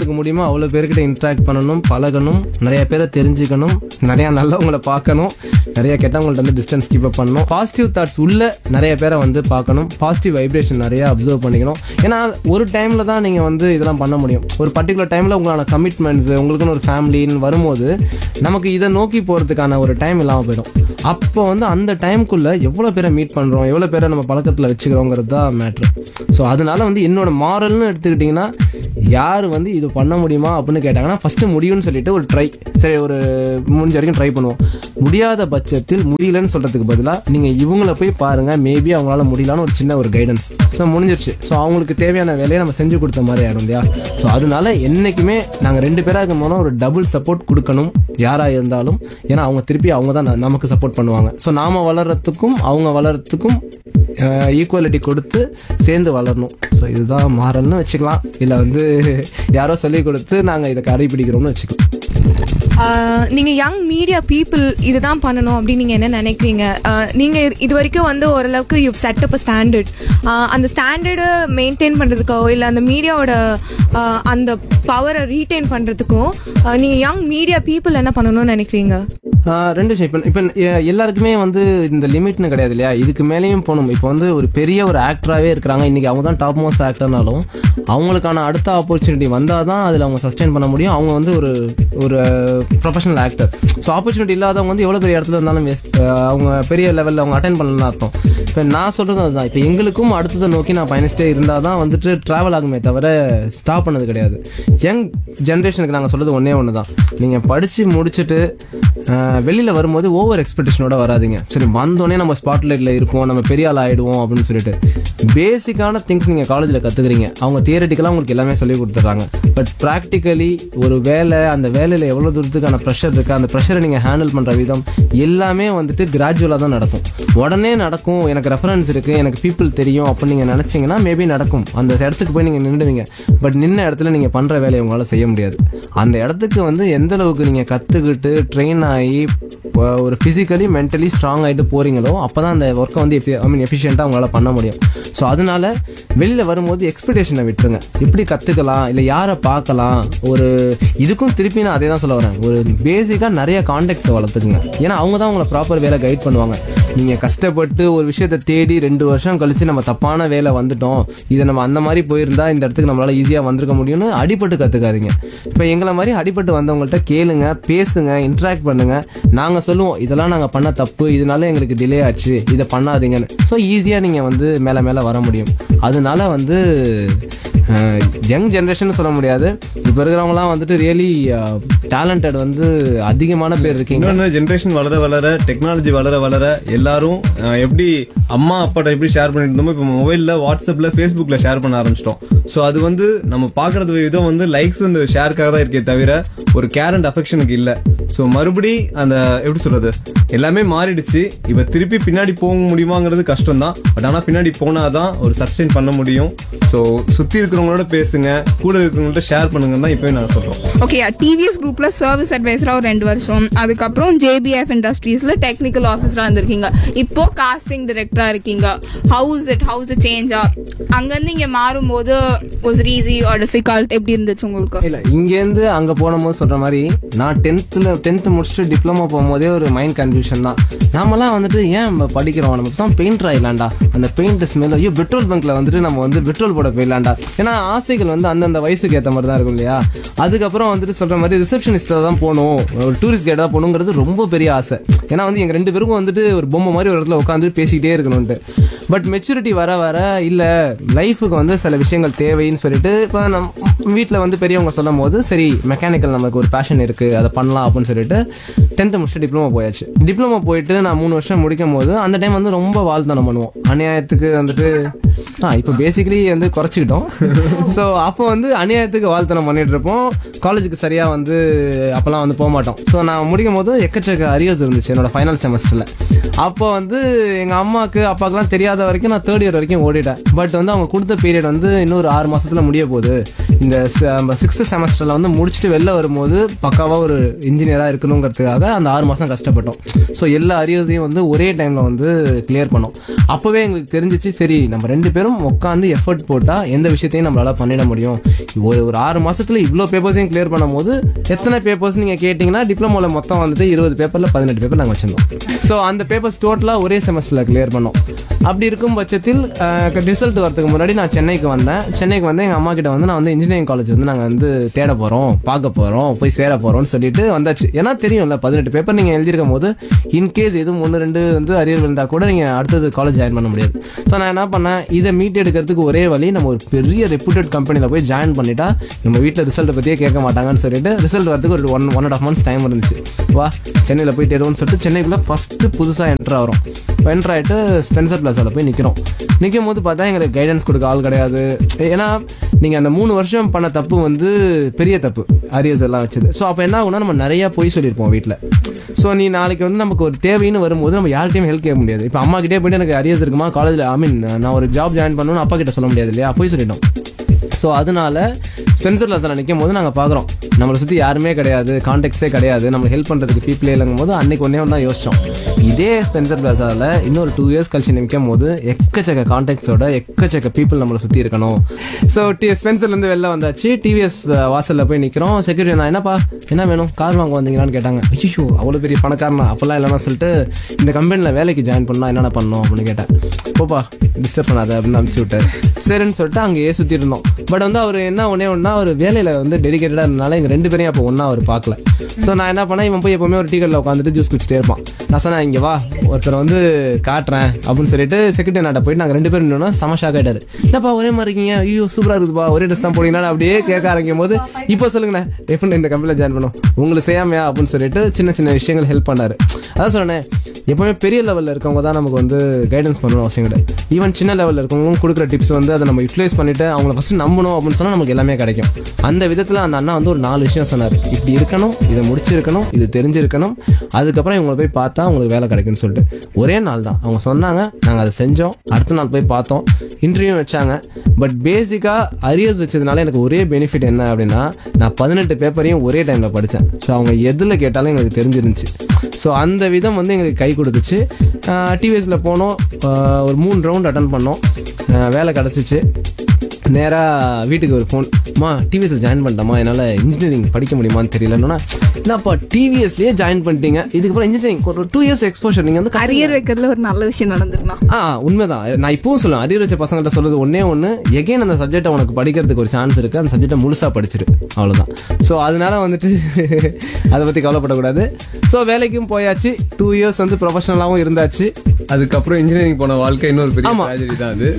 அவ்வளோ பேர்கிட்ட இன்ட்ராக்ட் பண்ணணும் பழகணும் நிறைய பேரை தெரிஞ்சுக்கணும் நிறைய நல்லவங்களை பார்க்கணும் நிறைய கெட்டவங்கள்ட்ட வந்து டிஸ்டன்ஸ் கீப் அப் பண்ணணும் பாசிட்டிவ் தாட்ஸ் உள்ள நிறைய பேரை வந்து பார்க்கணும் பாசிட்டிவ் வைப்ரேஷன் நிறைய அப்சர்வ் பண்ணிக்கணும் ஏன்னா ஒரு டைம்ல தான் நீங்க வந்து இதெல்லாம் பண்ண முடியும் ஒரு பர்டிகுலர் டைம்ல உங்களான கமிட்மெண்ட்ஸ் உங்களுக்குன்னு ஒரு ஃபேமிலின்னு வரும்போது நமக்கு இதை நோக்கி போறதுக்கான ஒரு டைம் இல்லாமல் போயிடும் அப்போ வந்து அந்த டைம்குள்ள எவ்வளோ பேரை மீட் பண்றோம் எவ்வளோ பேரை நம்ம பழக்கத்தில் வச்சுக்கிறோங்கிறது தான் மேட்ரு ஸோ அதனால வந்து என்னோட மாரல்னு எடுத்துக்கிட்டிங்கன்னா யார் வந்து இது பண்ண முடியுமா அப்படின்னு கேட்டாங்கன்னா ஃபர்ஸ்ட் முடியும்னு சொல்லிட்டு ஒரு ட்ரை சரி ஒரு முடிஞ்ச வரைக்கும் ட்ரை பண்ணுவோம் முடியாத பட்சத்தில் முடியலன்னு சொல்றதுக்கு பதிலாக நீங்க இவங்கள போய் பாருங்க மேபி அவங்களால முடியலான்னு ஒரு சின்ன ஒரு கைடன்ஸ் ஸோ முடிஞ்சிருச்சு ஸோ அவங்களுக்கு தேவையான வேலையை நம்ம செஞ்சு கொடுத்த மாதிரி ஆயிடும் இல்லையா ஸோ அதனால என்னைக்குமே நாங்கள் ரெண்டு பேராக இருக்கும் போனால் ஒரு டபுள் சப்போர்ட் கொடுக்கணும் யாராக இருந்தாலும் ஏன்னா அவங்க திருப்பி அவங்க தான் ந- நமக்கு சப்போர்ட் பண்ணுவாங்க ஸோ நாம வளர்றதுக்கும் அவங்க வளர்றதுக்கும் ஈக்குவாலிட்டி கொடுத்து சேர்ந்து வளரணும் ஸோ இதுதான் மாறல்னு வச்சுக்கலாம் இல்லை வந்து யாரோ சொல்லி கொடுத்து நாங்கள் இதை கடைபிடிக்கிறோம்னு வச்சுக்கலாம் ஆஹ் நீங்க யங் மீடியா பீப்புள் இதுதான் பண்ணணும் அப்படின்னு நீங்க என்ன நினைக்கிறீங்க ஆஹ் நீங்க இது வரைக்கும் வந்து ஓரளவுக்கு யூ செட் அப் ஸ்டாண்டர்ட் அந்த ஸ்டாண்டர்டை மெயின்டைன் பண்றதுக்கோ இல்ல அந்த மீடியாவோட அந்த பவரை ரீட்டைன் பண்றதுக்கும் ஆஹ் நீங்க யங் மீடியா பீப்புள் என்ன பண்ணணும்னு நினைக்கிறீங்க ஆஹ் ரெண்டு விஷயம் இப்போ இப்போ எ- எல்லாருக்குமே வந்து இந்த லிமிட்னு கிடையாது இல்லையா இதுக்கு மேலேயும் போகணும் இப்போ வந்து ஒரு பெரிய ஒரு ஆக்டராகவே இருக்கிறாங்க இன்னைக்கு அவங்க தான் டாப் மோஸ்ட் ஆக்டர்னாலும் அவங்களுக்கான அடுத்த ஆப்பர்ச்சுனிட்டி வந்தால் தான் அதில் அவங்க சஸ்டெயின் பண்ண முடியும் அவங்க வந்து ஒரு ஒரு ப்ரொஃபஷனல் ஆக்டர் ஸோ ஆப்பர்ச்சுனிட்டி இல்லாதவங்க வந்து எவ்வளோ பெரிய இடத்துல இருந்தாலும் வேஸ்ட் அவங்க பெரிய லெவலில் அவங்க அட்டன் பண்ணலன்னு அர்த்தம் இப்போ நான் சொல்கிறது அதுதான் இப்போ எங்களுக்கும் அடுத்ததை நோக்கி நான் பயணிச்சிட்டே இருந்தால் தான் வந்துட்டு ட்ராவல் ஆகுமே தவிர ஸ்டாப் பண்ணது கிடையாது யங் ஜென்ரேஷனுக்கு நாங்கள் சொல்றது ஒன்றே ஒன்று தான் நீங்கள் படித்து முடிச்சுட்டு ஆஹ், வெளியில வரும்போது ஓவர் எக்ஸ்பெக்டேஷனோட வராதீங்க சரி வந்தோடனே நம்ம ஸ்பாட்லைட்ல இருப்போம் நம்ம பெரிய ஆள் ஆயிடுவோம் அப்படின்னு சொல்லிட்டு பேசிக்கான திங்ஸ் நீங்க காலேஜ்ல கத்துக்கிறீங்க அவங்க தியரட்டிக்கலா உங்களுக்கு எல்லாமே சொல்லி கொடுத்துட்றாங்க பட் ப்ராக்டிக்கலி ஒரு வேலை அந்த வேலையில எவ்வளவு தூரத்துக்கான ப்ரெஷர் இருக்கு அந்த ப்ரெஷரை நீங்க ஹேண்டில் பண்ற விதம் எல்லாமே வந்துட்டு கிராஜுவலா தான் நடக்கும் உடனே நடக்கும் எனக்கு ரெஃபரன்ஸ் இருக்கு எனக்கு பீப்புள் தெரியும் அப்படின்னு நீங்க நினைச்சீங்கன்னா மேபி நடக்கும் அந்த இடத்துக்கு போய் நீங்க நின்றுடுவீங்க பட் நின்ன இடத்துல நீங்க பண்ற வேலையை உங்களால செய்ய முடியாது அந்த இடத்துக்கு வந்து எந்த அளவுக்கு நீங்க கத்துக்கிட்டு ட்ரெயின் ஆகி அஹ், ஒரு பிசிக்கலி மென்டலி ஸ்ட்ராங் ஆகிட்டு போறீங்களோ அப்பதான் அந்த ஒர்க்கை வந்து ஐ மீன் எஃபிஷியண்டாக உங்களால பண்ண முடியும் ஸோ அதனால வெளியில வரும்போது எக்ஸ்பெக்டேஷனை விட்டுருங்க எப்படி கத்துக்கலாம் இல்லை யாரை பார்க்கலாம் ஒரு இதுக்கும் திருப்பி நான் அதே தான் சொல்ல வரேன் ஒரு பேசிக்காக நிறைய கான்டெக்ட்ஸை வளர்த்துக்குங்க ஏன்னா அவங்க தான் உங்களை ப்ராப்பர் வேலை கைட் பண்ணுவாங்க நீங்க கஷ்டப்பட்டு ஒரு விஷயத்தை தேடி ரெண்டு வருஷம் கழிச்சு நம்ம தப்பான வேலை வந்துட்டோம் இதை நம்ம அந்த மாதிரி போயிருந்தா இந்த இடத்துக்கு நம்மளால ஈஸியா வந்திருக்க முடியும்னு அடிபட்டு கத்துக்காதீங்க இப்போ எங்களை மாதிரி அடிபட்டு வந்தவங்கள்ட்ட கேளுங்க பேசுங்க இன்ட்ராக்ட் பண்ணுங்க நாங்க சொல்லுவோம் இதெல்லாம் நாங்க பண்ண தப்பு இதனால எங்களுக்கு டிலே ஆச்சு இதை பண்ணாதீங்கன்னு ஸோ ஈஸியா நீங்க வந்து மேல மேல வர முடியும் அதனால வந்து யங் ஜென்ரேஷன் சொல்ல முடியாது இப்போ இருக்கிறவங்கலாம் வந்துட்டு ரியலி டேலண்டட் வந்து அதிகமான பேர் இருக்கீங்க இன்னொன்னு ஜென்ரேஷன் வளர வளர டெக்னாலஜி வளர வளர எல்லாரும் அஹ், எப்படி அம்மா அப்பாட்ட எப்படி ஷேர் பண்ணிட்டு இருந்தோமோ இப்போ மொபைல்ல வாட்ஸ்அப்ல ஃபேஸ்புக்ல ஷேர் பண்ண ஆரம்பிச்சிட்டோம் ஸோ அது வந்து நம்ம பாக்குறது விதம் வந்து லைக்ஸ் இந்த ஷேருக்காக தான் இருக்கே தவிர ஒரு கேர் அண்ட் அஃபெக்ஷனுக்கு இல்ல ஸோ மறுபடி அந்த எப்படி சொல்றது எல்லாமே மாறிடுச்சு இப்ப திருப்பி பின்னாடி போக முடியுமாங்கிறது கஷ்டம் தான் பட் ஆனா பின்னாடி போனாதான் ஒரு சஸ்டெயின் பண்ண முடியும் ஸோ சுத்தி இருக்கிறவங்களோட பேசுங்க கூட இருக்கிறவங்கள்ட்ட ஷேர் பண்ணுங்க தான் இப்பயும் நாங்க சொல்றோம் ஓகே டிவிஎஸ் குரூப்ல சர்வீஸ் அட்வைசரா ஒரு ரெண்டு வருஷம் அதுக்கப்புறம் ஜேபிஎஃப் இண்டஸ்ட்ரீஸ்ல டெக்னிக்கல் ஆஃபீஸரா இருந்திருக்கீங்க இப்போ காஸ்டிங் டைரக்டரா இருக்கீங்க ஹவுஸ் இட் ஹவுஸ் சேஞ்சா அங்கிருந்து இங்க மாறும்போது வாஸ் ஈஸி ஆர் டிஃபிகல்ட் எப்படி இருந்துச்சு உங்களுக்கு இல்ல இங்கேருந்து அங்க போகும்போது சொல்ற மாதிரி நான் டென்த்ல டென்த் முடிச்சுட்டு டிப்ளமோ போகும்போதே ஒரு மைண்ட் கன்ஃபியூஷன் தான் நாமெல்லாம் வந்துட்டு ஏன் நம்ம படிக்கிறோம் நம்ம தான் பெயிண்டர் ஆயிடலாம்டா அந்த பெயிண்ட் ஸ்மெல் ஐயோ பெட்ரோல் பங்க்ல வந்துட்டு நம்ம வந்து பெட்ரோல் போட போயிடலாம்டா ஏன்னா ஆசைகள் வந்து அந்தந்த வயசுக்கு ஏத்த மாதிரி தான் இருக்கும் இல்லையா அதுக்கப்புறம் வந்துட்டு சொல்ற மாதிரி ரிசப்ஷனிஸ்டா தான் போகணும் ஒரு டூரிஸ்ட் கைடா போகணுங்கிறது ரொம்ப பெரிய ஆசை ஏன்னா வந்து எங்க ரெண்டு பேருக்கும் வந்துட்டு ஒரு பொம்மை மாதிரி ஒரு இடத்துல உட்காந்து பேசிக்கிட்டே இருக்கணும்ட்டு பட் மெச்சூரிட்டி வர வர இல்ல லைஃபுக்கு வந்து சில விஷயங்கள் தேவைன்னு சொல்லிட்டு இப்போ நம்ம வீட்டில் வந்து பெரியவங்க சொல்லும் போது சரி மெக்கானிக்கல் நமக்கு ஒரு பேஷன் இருக்கு அதை பண்ணலாம் அப்படின்னு சொல்லிட்டு டென்த்து முடிச்சுட்டு டிப்ளமோ போயாச்சு டிப்ளமோ போயிட்டு நான் மூணு வருஷம் முடிக்கும் போது அந்த டைம் வந்து ரொம்ப வாழ்த்தனம் பண்ணுவோம் அநியாயத்துக்கு வந்துட்டு ஆ இப்போ பேசிக்கலி வந்து குறைச்சிக்கிட்டோம் ஸோ அப்போ வந்து அநியாயத்துக்கு வாழ்த்தனம் பண்ணிட்டு இருப்போம் காலேஜுக்கு சரியா வந்து அப்போல்லாம் வந்து போக மாட்டோம் ஸோ நான் முடிக்கும் போது எக்கச்சக்க அரியர்ஸ் இருந்துச்சு என்னோட ஃபைனல் செமஸ்டரில் அப்போ வந்து எங்க அம்மாக்கு அப்பாக்கெல்லாம் தெரியாத வரைக்கும் நான் தேர்ட் இயர் வரைக்கும் ஓடிட்டேன் பட் வந்து அவங்க கொடுத்த பீரியட் வந்து இன்னொரு ஆறு மாசத்துல முடிய போகுது இந்த சிக்ஸ்த் செமஸ்டர்ல வந்து முடிச்சுட்டு வெளில வரும்போது பக்காவா ஒரு இன்ஜினியரா இருக்கணுங்கிறதுக்காக அந்த ஆறு மாசம் கஷ்டப்பட்டோம் ஸோ எல்லா அரியர்ஸையும் வந்து ஒரே டைம்ல வந்து கிளியர் பண்ணோம் அப்பவே எங்களுக்கு தெரிஞ்சிச்சு சரி நம்ம ரெண்டு பேரும் உட்காந்து எஃபர்ட் போட்டா எந்த விஷயத்தையும் நம்மளால பண்ணிட முடியும் ஒரு ஒரு ஆறு மாசத்துல இவ்வளோ பேப்பர்ஸையும் கிளியர் பண்ணும்போது எத்தனை பேப்பர்ஸ் நீங்க கேட்டீங்கன்னா டிப்ளமோல மொத்தம் வந்துட்டு இருபது பேப்பர்ல பதினெட்டு பேப்பர் நாங்கள் வச்சிருந்தோம் ஸோ அந்த பேப்பர்ஸ் டோட்டலா ஒரே செமஸ்டர்ல கிளியர் பண்ணோம் அப்படி இருக்கும் பட்சத்தில் ரிசல்ட் வரதுக்கு முன்னாடி நான் சென்னைக்கு வந்தேன் சென்னைக்கு வந்து எங்க அம்மா கிட்ட வந்து நான் வந்து இன்ஜினியரிங் காலேஜ் வந்து நாங்க வந்து தேட போறோம் பார்க்க போறோம் போய் சேர போறோம்னு சொல்லிட்டு வந்தாச்சு ஏன்னா தெரியும்ல பதினெட்டு பேப்பர் நீங்க எழுதிருக்கும் போது இன்கேஸ் எதுவும் ஒன்று ரெண்டு வந்து அரியர் விழுந்தா கூட நீங்க அடுத்தது காலேஜ் ஜாயின் பண்ண முடியாது ஸோ நான் என்ன பண்ணேன் இதை மீட் எடுக்கிறதுக்கு ஒரே வழி நம்ம ஒரு பெரிய ரெப்யூட்டட் கம்பெனியில் போய் ஜாயின் பண்ணிட்டா நம்ம வீட்டில் ரிசல்ட்டை பற்றியே கேட்க மாட்டாங்கன்னு சொல்லிட்டு ரிசல்ட் வரதுக்கு ஒரு one one and half months time இருந்துச்சு வா சென்னையில் போய் தேடுவோம்னு சொல்லிட்டு சென்னைக்குள்ள ஃபர்ஸ்ட் புதுசாக என்ட்ரு ஆகிறோம் என்ட்ரு ஆகிட்டு ஸ்பென்சர் பிளாஸாவில் போய் நிற்கிறோம் நிற்கும் போது பார்த்தா எங்களுக்கு கைடன்ஸ் கொடுக்க ஆள் கிடையாது ஏன்னா நீங்கள் அந்த மூணு வருஷம் பண்ண தப்பு வந்து பெரிய தப்பு அரியர்ஸ் எல்லாம் வச்சது ஸோ அப்போ என்ன ஆகும்னா நம்ம நிறைய பொய் சொல்லியிருப்போம் வீட்டில் ஸோ நீ நாளைக்கு வந்து நமக்கு ஒரு தேவைன்னு வரும்போது நம்ம யார்கிட்டயும் ஹெல்ப் கேட்க முடியாது இப்போ அம்மா கிட்டே போயிட்டு எனக்கு அரியர்ஸ் இருக்குமா காலேஜில் ஐ மீன் நான் ஒரு ஜாப் ஜாயின் பண்ணணும்னு அப்பா கிட்ட சொல்ல முடியாது இல்லையா போய் சொல்லிட்டோம் ஸோ அதனால ஸ்பென்சர் லெசனில் நிற்கும் போது நாங்கள் பார்க்குறோம் நம்மளை சுற்றி யாருமே கிடையாது கான்டாக்ட்ஸே கிடையாது நம்ம ஹெல்ப் பண்ணுறதுக்கு பீப்பிளே இல்லைங்கும் போது அன்னைக்கு ஒன்றே ஒன்று தான் யோசிச்சோம் இதே ஸ்பென்சர் பிளாஸாவில் இன்னொரு டூ இயர்ஸ் கழிச்சு நிற்கும் போது எக்கச்சக்க கான்டாக்ட்ஸோட எக்கச்சக்க பீப்புள் நம்மளை சுற்றி இருக்கணும் ஸோ டி ஸ்பென்சர்லேருந்து வெளில வந்தாச்சு டிவிஎஸ் வாசலில் போய் நிற்கிறோம் செக்யூரிட்டி நான் என்னப்பா என்ன வேணும் கார் வாங்க வந்தீங்களான்னு கேட்டாங்க ஐயோ அவ்வளோ பெரிய பணக்காரனா அப்போல்லாம் இல்லைன்னா சொல்லிட்டு இந்த கம்பெனியில் வேலைக்கு ஜாயின் பண்ணா என்னென்ன பண்ணணும் அப்படின்னு கேட்டேன் போப்பா டிஸ்டர்ப் பண்ணாத அப்படின்னு அனுப்பிச்சு விட்டாரு சரின்னு சொல்லிட்டு அங்கேயே சுற்றி இருந்தோம் பட் வந்து அவர் என்ன ஒன்னே ஒன்றா அவர் வேலையில் வந்து டெடிகேட்டடாக இருந்தனால எங்கள் ரெண்டு பேரையும் அப்போ ஒன்றா அவர் பார்க்கல ஸோ நான் என்ன பண்ணேன் இவன் போய் எப்பவுமே ஒரு டீ கடையில் உட்காந்துட்டு ஜூஸ் குடிச்சிட்டே இருப்பான் நான் சொன்னேன் இங்கே வா ஒருத்தர் வந்து காட்டுறேன் அப்படின்னு சொல்லிட்டு செக்ரட்டரி நாட்டை போயிட்டு நாங்கள் ரெண்டு பேரும் நின்னோம்னா செம ஷாக் ஆயிட்டாரு என்னப்பா ஒரே மாதிரி இருக்கீங்க ஐயோ சூப்பராக இருக்குதுப்பா ஒரே ட்ரெஸ் தான் போனீங்கன்னா அப்படியே கேட்க ஆரம்பிக்கும் போது இப்போ சொல்லுங்கண்ணே எப்படி இந்த கம்பெனியில் ஜாயின் பண்ணும் உங்களுக்கு செய்யாமையா அப்படின்னு சொல்லிட்டு சின்ன சின்ன விஷயங்கள் ஹெல்ப் பண்ணாரு அதான் சொன்னேன் எப்பவுமே பெரிய லெவலில் இருக்கவங்க தான் நமக்கு வந்து கைடன்ஸ் பண்ணணும் அவசியம் கிடையாது ஈவன் சின்ன லெவலில் இருக்கவங்க கொடுக்குற டிப்ஸ் வந்து அதை நம்ம யூட்டிலைஸ் பண்ணிட்டு அவங்கள ஃபர்ஸ்ட் நம்பணும் அப்படின்னு சொன்னால் நமக்கு எல்லாமே கிடைக்கும் அந்த விதத்தில் அந்த அண்ணா வந்து ஒரு நாலு விஷயம் சொன்னார் இப்படி இருக்கணும் இதை முடிச்சிருக்கணும் இது தெரிஞ்சிருக்கணும் அதுக்கப்புறம் இவங்களை போய் பார்த்தா உங்களுக்கு வேலை கிடைக்கும்னு சொல்லிட்டு ஒரே நாள் தான் அவங்க சொன்னாங்க நாங்கள் அதை செஞ்சோம் அடுத்த நாள் போய் பார்த்தோம் இன்டர்வியூ வச்சாங்க பட் பேசிக்காக அரியர்ஸ் வச்சதுனால எனக்கு ஒரே பெனிஃபிட் என்ன அப்படின்னா நான் பதினெட்டு பேப்பரையும் ஒரே டைமில் படித்தேன் ஸோ அவங்க எதில் கேட்டாலும் எங்களுக்கு தெரிஞ்சிருந்துச்சு ஸோ அந்த விதம் வந்து எங்களுக்கு கை கொடுத்துச்சு டிவிஎஸில் போனோம் ஆஹ் ஒரு மூணு ரவுண்ட் அட்டன் பண்ணோம் ஆஹ் வேலை கிடச்சிச்சு நேராக வீட்டுக்கு ஒரு ஃபோன் அம்மா டிவிஎஸ்ல ஜாயின் பண்ணிட்டோமா என்னால் இன்ஜினியரிங் படிக்க முடியுமான்னு தெரியலன்னா என்னப்பா டிவிஎஸ்லேயே ஜாயின் பண்ணிட்டீங்க இதுக்கப்புறம் இன்ஜினியரிங் ஒரு டூ இயர்ஸ் எக்ஸ்போஷர் நீங்கள் வந்து கத்துங்க. அரியர் வைக்கிறதுல ஒரு நல்ல விஷயம் நடந்திருந்தா ஆ உண்மைதான் நான் இப்பவும் சொல்லுவேன் அரியர் வச்ச பசங்கள்ட்ட சொல்றது ஒன்னே ஒன்று எகைன் அந்த சப்ஜெக்டை உனக்கு படிக்கிறதுக்கு ஒரு சான்ஸ் இருக்கு அந்த சப்ஜெக்டை முழுசா படிச்சிரு அவ்வளவுதான் ஸோ அதனால வந்துட்டு அதை பத்தி கவலைப்படக்கூடாது ஸோ வேலைக்கும் போயாச்சு டூ இயர்ஸ் வந்து ப்ரொஃபஷனலாகவும் இருந்தாச்சு அதுக்கப்புறம் இன்ஜினியரிங் போன வாழ்க்கை இன்னொரு பெரிய ஆமா. tragedy தான் அது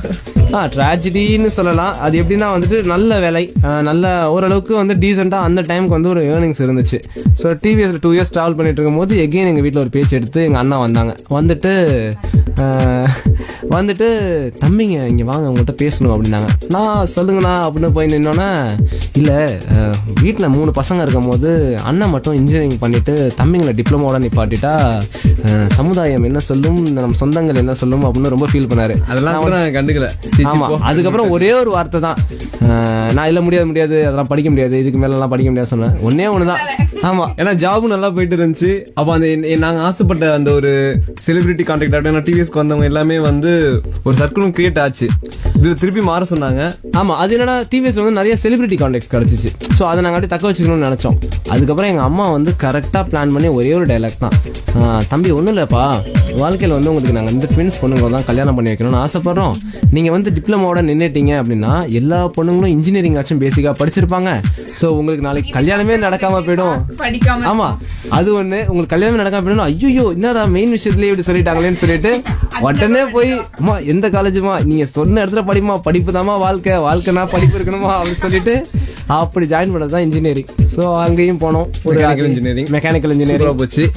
ஆ ட்ராஜடின்னு சொல்லலாம் அது எப்படின்னா வந்துட்டு நல்ல வேலை ஆ, நல்ல ஓரளவுக்கு வந்து டீசெண்டாக அந்த டைமுக்கு வந்து ஒரு ஏர்னிங்ஸ் இருந்துச்சு ஸோ டிவிஎஸ்ல டூ இயர்ஸ் ட்ராவல் பண்ணிட்டு இருக்கும்போது எகெயின் எங்கள் வீட்டில் ஒரு பேச்சு எடுத்து எங்கள் அண்ணா வந்தாங்க வந்துட்டு ஆ, வந்துட்டு தம்பிங்க இங்கே வாங்க உங்கள்கிட்ட பேசணும் அப்படின்னாங்க நான் சொல்லுங்கண்ணா அப்படின்னு போய் நின்னோன்னே இல்லை வீட்டில் மூணு பசங்க இருக்கும் போது அண்ணன் மட்டும் இன்ஜினியரிங் பண்ணிட்டு தம்பிங்களை டிப்ளமோட நிப்பாட்டிட்டா ஆ, சமுதாயம் என்ன சொல்லும் இந்த நம்ம சொந்தங்கள் என்ன சொல்லும் அப்படின்னு ரொம்ப ஃபீல் பண்ணாரு அதெல்லாம் கூட நான் கண்டுக்கல சீ, சீ, ஆமா போ. அதுக்கப்புறம் ஒரே ஒரு வார்த்தை தான் அஹ், நான் இல்ல முடியாது முடியாது அதெல்லாம் படிக்க முடியாது இதுக்கு மேல எல்லாம் படிக்க முடியாது சொன்னேன் ஒன்னே ஒண்ணுதான் ஆமா ஏன்னா ஜாபும் நல்லா போயிட்டு இருந்துச்சு அப்ப அந்த என்- என் நாங்க ஆசைப்பட்ட அந்த ஒரு செலிபிரிட்டி கான்டாக்ட் ஆகட்டும் டிவிஎஸ்க்கு வந்தவங்க எல்லாமே வந்து ஒரு சர்க்கிளும் கிரியேட் ஆச்சு இது திருப்பி மாற சொன்னாங்க ஆமா அது என்னன்னா டிவிஎஸ்ல வந்து நிறைய செலிபிரிட்டி கான்டாக்ட்ஸ் கிடைச்சிச்சு ஸோ அதை நாங்கள் அப்படியே தக்க வச்சுக்கணும்னு நினைச்சோம் அதுக்கப்புறம் எங்க அம்மா வந்து கரெக்டா பிளான் பண்ணி ஒரே ஒரு டைலாக் தான் அஹ், தம்பி ஒன்றும் இல்லப்பா வாழ்க்கையில் வந்து உங்களுக்கு நாங்கள் வந்து ட்வின்ஸ் பொண்ணுங்க தான் கல்யாணம் பண்ணி வைக்கணும்னு ஆசைப்படுறோம் நீங்க வந்து டிப்ளமோட நின்னுட்டீங்க அப்படின்னா எல்லா பொண்ணுங்களும் இன்ஜினியரிங் ஆச்சும் பேசிக்கா படிச்சிருப்பாங்க ஸோ உங்களுக்கு நாளைக்கு கல்யாணமே நடக்காம போயிடும் படிக்காம ஆமா அது ஒண்ணு உங்களுக்கு கல்யாணம் நடக்காம போயிடும் ஐயோ என்னடா மெயின் விஷயத்துலயே இப்படி சொல்லிட்டாங்களேன்னு சொல்லிட்டு உடனே போய் அம்மா எந்த காலேஜுமா நீங்க சொன்ன இடத்துல படிமா படிப்பு தாமா வாழ்க்கை வாழ்க்கைனா படிப்பு இருக்கணுமா அப்படின்னு சொல்லிட்டு அப்படி ஜாயின் பண்ணது தான் இன்ஜினியரிங் ஸோ அங்கேயும் போனோம் Mechanical engineering. மெக்கானிக்கல் சூப்பரா இன்ஜினியரிங் போச்சு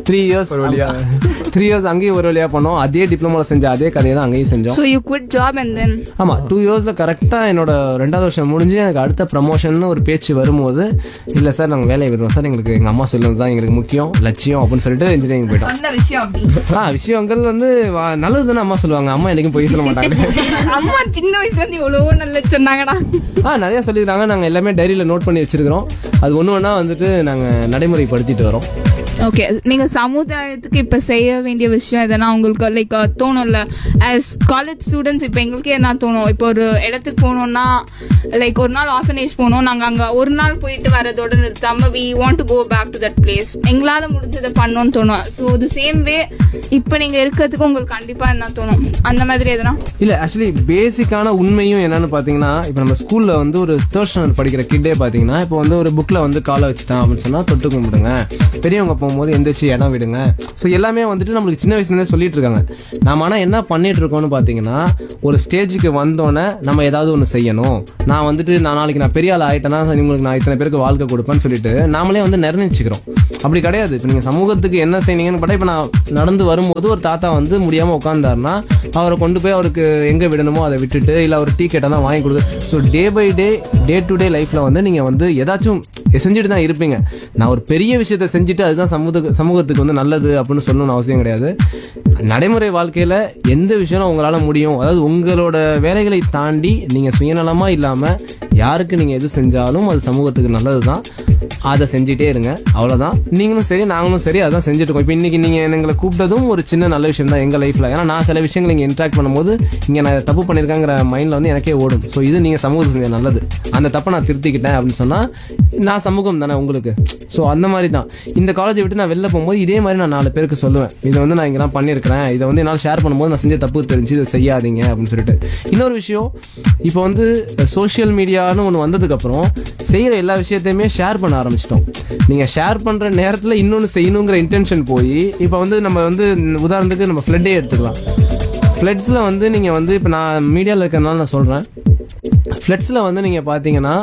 த்ரீ இயர்ஸ் ஒரு வழியா. த்ரீ இயர்ஸ் அங்கேயும் ஒரு வழியா பண்ணோம் அதே டிப்ளமோல செஞ்ச அதே கதையை தான் அங்கேயும் செஞ்சோம் so you quit job and then ஆமா டூ இயர்ஸ்ல கரெக்டா என்னோட ரெண்டாவது வருஷம் முடிஞ்சு எனக்கு அடுத்த ப்ரமோஷன் ஒரு பேச்சு வரும்போது இல்ல சார் நாங்க வேலையை விடுறோம் சார் எங்களுக்கு எங்க அம்மா சொல்லுறது தான் எங்களுக்கு முக்கியம் லட்சியம் அப்படின்னு சொல்லிட்டு இன்ஜினியரிங் போயிட்டோம் அந்த விஷயம் அப்படி ஆ விஷயங்கள் வந்து வா- நல்லது தானே அம்மா சொல்லுவாங்க அம்மா என்னைக்கும் போய் சொல்ல மாட்டாங்க அம்மா சின்ன வயசுல இருந்து எவ்வளவோ நல்ல சொன்னாங்கடா ஆ நிறைய சொல்லியிருக்காங்க நாங்க எல்லாமே டைரியில நோட் பண்ணி வச்சிருக்கிறோம் அது ஒண்ணு ஒண்ணா வந்துட்டு நாங்க நடைமுறைப்படுத்திட்டு வரோம் ஓகே நீங்க சமுதாயத்துக்கு இப்ப செய்ய வேண்டிய விஷயம் எதனா உங்களுக்கு லைக் தோணும்ல ஆஸ் காலேஜ் ஸ்டூடெண்ட்ஸ் இப்போ எங்களுக்கே என்ன தோணும் இப்போ ஒரு இடத்துக்கு போகணும்னா லைக் ஒரு நாள் ஆஃபனேஜ் போனோம் நாங்க அங்க ஒரு நாள் போயிட்டு வரதோட நிறுத்தாம we want to go back to that place எங்களால முடிஞ்சதை பண்ணோம்னு தோணும் ஸோ தி சேம் வே இப்போ நீங்க இருக்கிறதுக்கு உங்களுக்கு கண்டிப்பா என்ன தோணும் அந்த மாதிரி எதனா இல்ல ஆக்சுவலி பேசிக்கான உண்மையும் என்னன்னு பாத்தீங்கன்னா இப்ப நம்ம ஸ்கூல்ல வந்து ஒரு தேர்ட் ஸ்டாண்டர்ட் படிக்கிற கிட்டே பாத்தீங்கன்னா இப்போ வந்து ஒரு புக்ல வந்து காலை வச்சுட்டான் அப்படின்னு சொன்னா தொட்டு கும்பிடுங்க பெரியவங்க போகும்போது எந்திரிச்சு இடம் விடுங்க ஸோ எல்லாமே வந்துட்டு நம்மளுக்கு சின்ன வயசுல இருந்தே சொல்லிட்டு இருக்காங்க நாம ஆனா என்ன பண்ணிட்டு இருக்கோம்னு பாத்தீங்கன்னா ஒரு ஸ்டேஜுக்கு வந்தோடனே நம்ம ஏதாவது ஒன்று செய்யணும் நான் வந்துட்டு நான் நாளைக்கு நான் பெரிய ஆள் ஆயிட்டேன்னா உங்களுக்கு நான் இத்தனை பேருக்கு வாழ்க்கை கொடுப்பேன்னு சொல்லிட்டு நாமளே வந்து நிர்ணயிச்சுக்கிறோம் அப்படி கிடையாது இப்போ நீங்க சமூகத்துக்கு என்ன செய்யணுங்கன்னு பார்த்தா இப்போ நான் நடந்து வரும்போது ஒரு தாத்தா வந்து முடியாம உட்காந்தாருன்னா அவரை கொண்டு போய் அவருக்கு எங்க விடணுமோ அதை விட்டுட்டு இல்ல ஒரு டீ கேட்டா தான் வாங்கி கொடுத்து so day by day day to day லைஃப்ல வந்து நீங்க வந்து ஏதாச்சும் செஞ்சுட்டு தான் இருப்பீங்க நான் ஒரு பெரிய விஷயத்த செஞ்சுட்டு அதுதான் சமூக சமூகத்துக்கு வந்து நல்லது அப்படின்னு சொல்லணும்னு அவசியம் கிடையாது நடைமுறை வாழ்க்கையில எந்த விஷயம் உங்களால முடியும் அதாவது உங்களோட வேலைகளை தாண்டி நீங்க சுயநலமா இல்லாம யாருக்கு நீங்க எது செஞ்சாலும் அது சமூகத்துக்கு நல்லதுதான் அதை செஞ்சுட்டே இருங்க அவ்வளவுதான் நீங்களும் சரி நாங்களும் சரி அதான் செஞ்சுட்டு இருக்கோம் இப்போ இன்னைக்கு நீங்க எங்களை கூப்பிட்டதும் ஒரு சின்ன நல்ல விஷயம் தான் எங்க லைஃப்ல ஏன்னா நான் சில விஷயங்கள் இங்க இன்ட்ராக்ட் பண்ணும்போது இங்க நான் இதை தப்பு பண்ணிருக்காங்கிற மைண்ட்ல வந்து எனக்கே ஓடும் ஸோ இது நீங்க சமூகத்துக்கு செஞ்ச நல்லது அந்த தப்பை நான் திருத்திக்கிட்டேன் அப்படின்னு சொன்னா நான் சமூகம் தானே உங்களுக்கு ஸோ அந்த மாதிரி தான் இந்த காலேஜை விட்டு நான் வெளில போகும்போது இதே மாதிரி நான் நாலு பேருக்கு சொல்லுவேன் இதை வந்து நான் இங்கெல்லாம் பண்ணியிருக்கிறேன் இதை வந்து என்னால் ஷேர் பண்ணும்போது நான் செஞ்ச தப்பு தெரிஞ்சு இதை செய்யாதீங்க அப்படின்னு சொல்லிட்டு இன்னொரு விஷயம் இப்போ வந்து சோஷியல் மீடியான்னு ஒன்று வந்ததுக்கப்புறம் செய்கிற எல்லா விஷயத்தையுமே ஷேர் பண்ண ஆரம்பிச்சிட்டோம் நீங்கள் ஷேர் பண்ணுற நேரத்தில் இன்னொன்று செய்யணுங்கிற இன்டென்ஷன் போய் இப்போ வந்து நம்ம வந்து உதாரணத்துக்கு நம்ம ஃப்ளட்டே எடுத்துக்கலாம் ஃப்ளட்ஸில் வந்து நீங்கள் வந்து இப்போ நான் மீடியாவில் இருக்கிறனால நான் சொல்கிறேன் ஃப்ளட்ஸில் வந்து நீங்கள் பார்த்தீங்கன்னா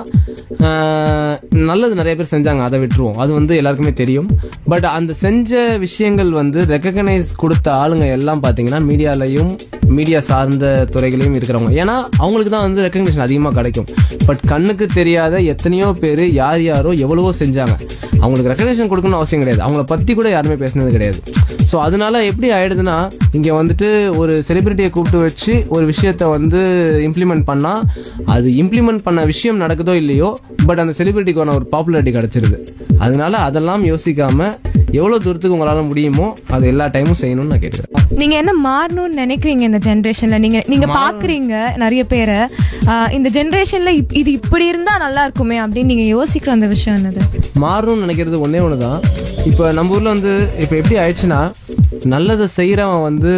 ஆஹ், நல்லது நிறைய பேர் செஞ்சாங்க அதை விட்டுருவோம் அது வந்து எல்லாருக்குமே தெரியும் பட் அந்த செஞ்ச விஷயங்கள் வந்து ரெக்கக்னைஸ் கொடுத்த ஆளுங்க எல்லாம் பார்த்தீங்கன்னா மீடியாலையும் மீடியா சார்ந்த துறைகளையும் இருக்கிறவங்க ஏன்னா அவங்களுக்கு தான் வந்து ரெக்கக்னேஷன் அதிகமாக கிடைக்கும் பட் கண்ணுக்கு தெரியாத எத்தனையோ பேர் யார் யாரோ எவ்வளவோ செஞ்சாங்க அவங்களுக்கு ரெக்கக்னேஷன் கொடுக்கணும்னு அவசியம் கிடையாது அவங்கள பற்றி கூட யாருமே பேசினது கிடையாது ஸோ அதனால எப்படி ஆயிடுதுன்னா இங்கே வந்துட்டு ஒரு செலிபிரிட்டியை கூப்பிட்டு வச்சு ஒரு விஷயத்த வந்து இம்ப்ளிமெண்ட் பண்ணா அது இம்ப்ளிமெண்ட் பண்ண விஷயம் நடக்குதோ இல்லையோ பட் அந்த செலிபிரிட்டிக்கான ஒரு பாப்புலாரிட்டி கிடைச்சிருது அதனால அதெல்லாம் யோசிக்காம எவ்வளவு தூரத்துக்கு உங்களால முடியுமோ அது எல்லா டைமும் செய்யணும்னு நான் கேட்டுக்கிறேன் நீங்க என்ன மாறணும்னு நினைக்கிறீங்க இந்த ஜென்ரேஷன்ல நீங்க நீங்க பாக்குறீங்க நிறைய பேரை ஆஹ் இந்த ஜென்ரேஷன்ல இது இப்படி இருந்தா நல்லா இருக்குமே அப்படின்னு நீங்க யோசிக்கிற அந்த விஷயம் என்னது மாறணும்னு நினைக்கிறது ஒண்ணே ஒன்று தான் இப்போ நம்ம ஊர்ல வந்து இப்போ எப்படி ஆயிடுச்சுன்னா நல்லதை செய்யறவன் வந்து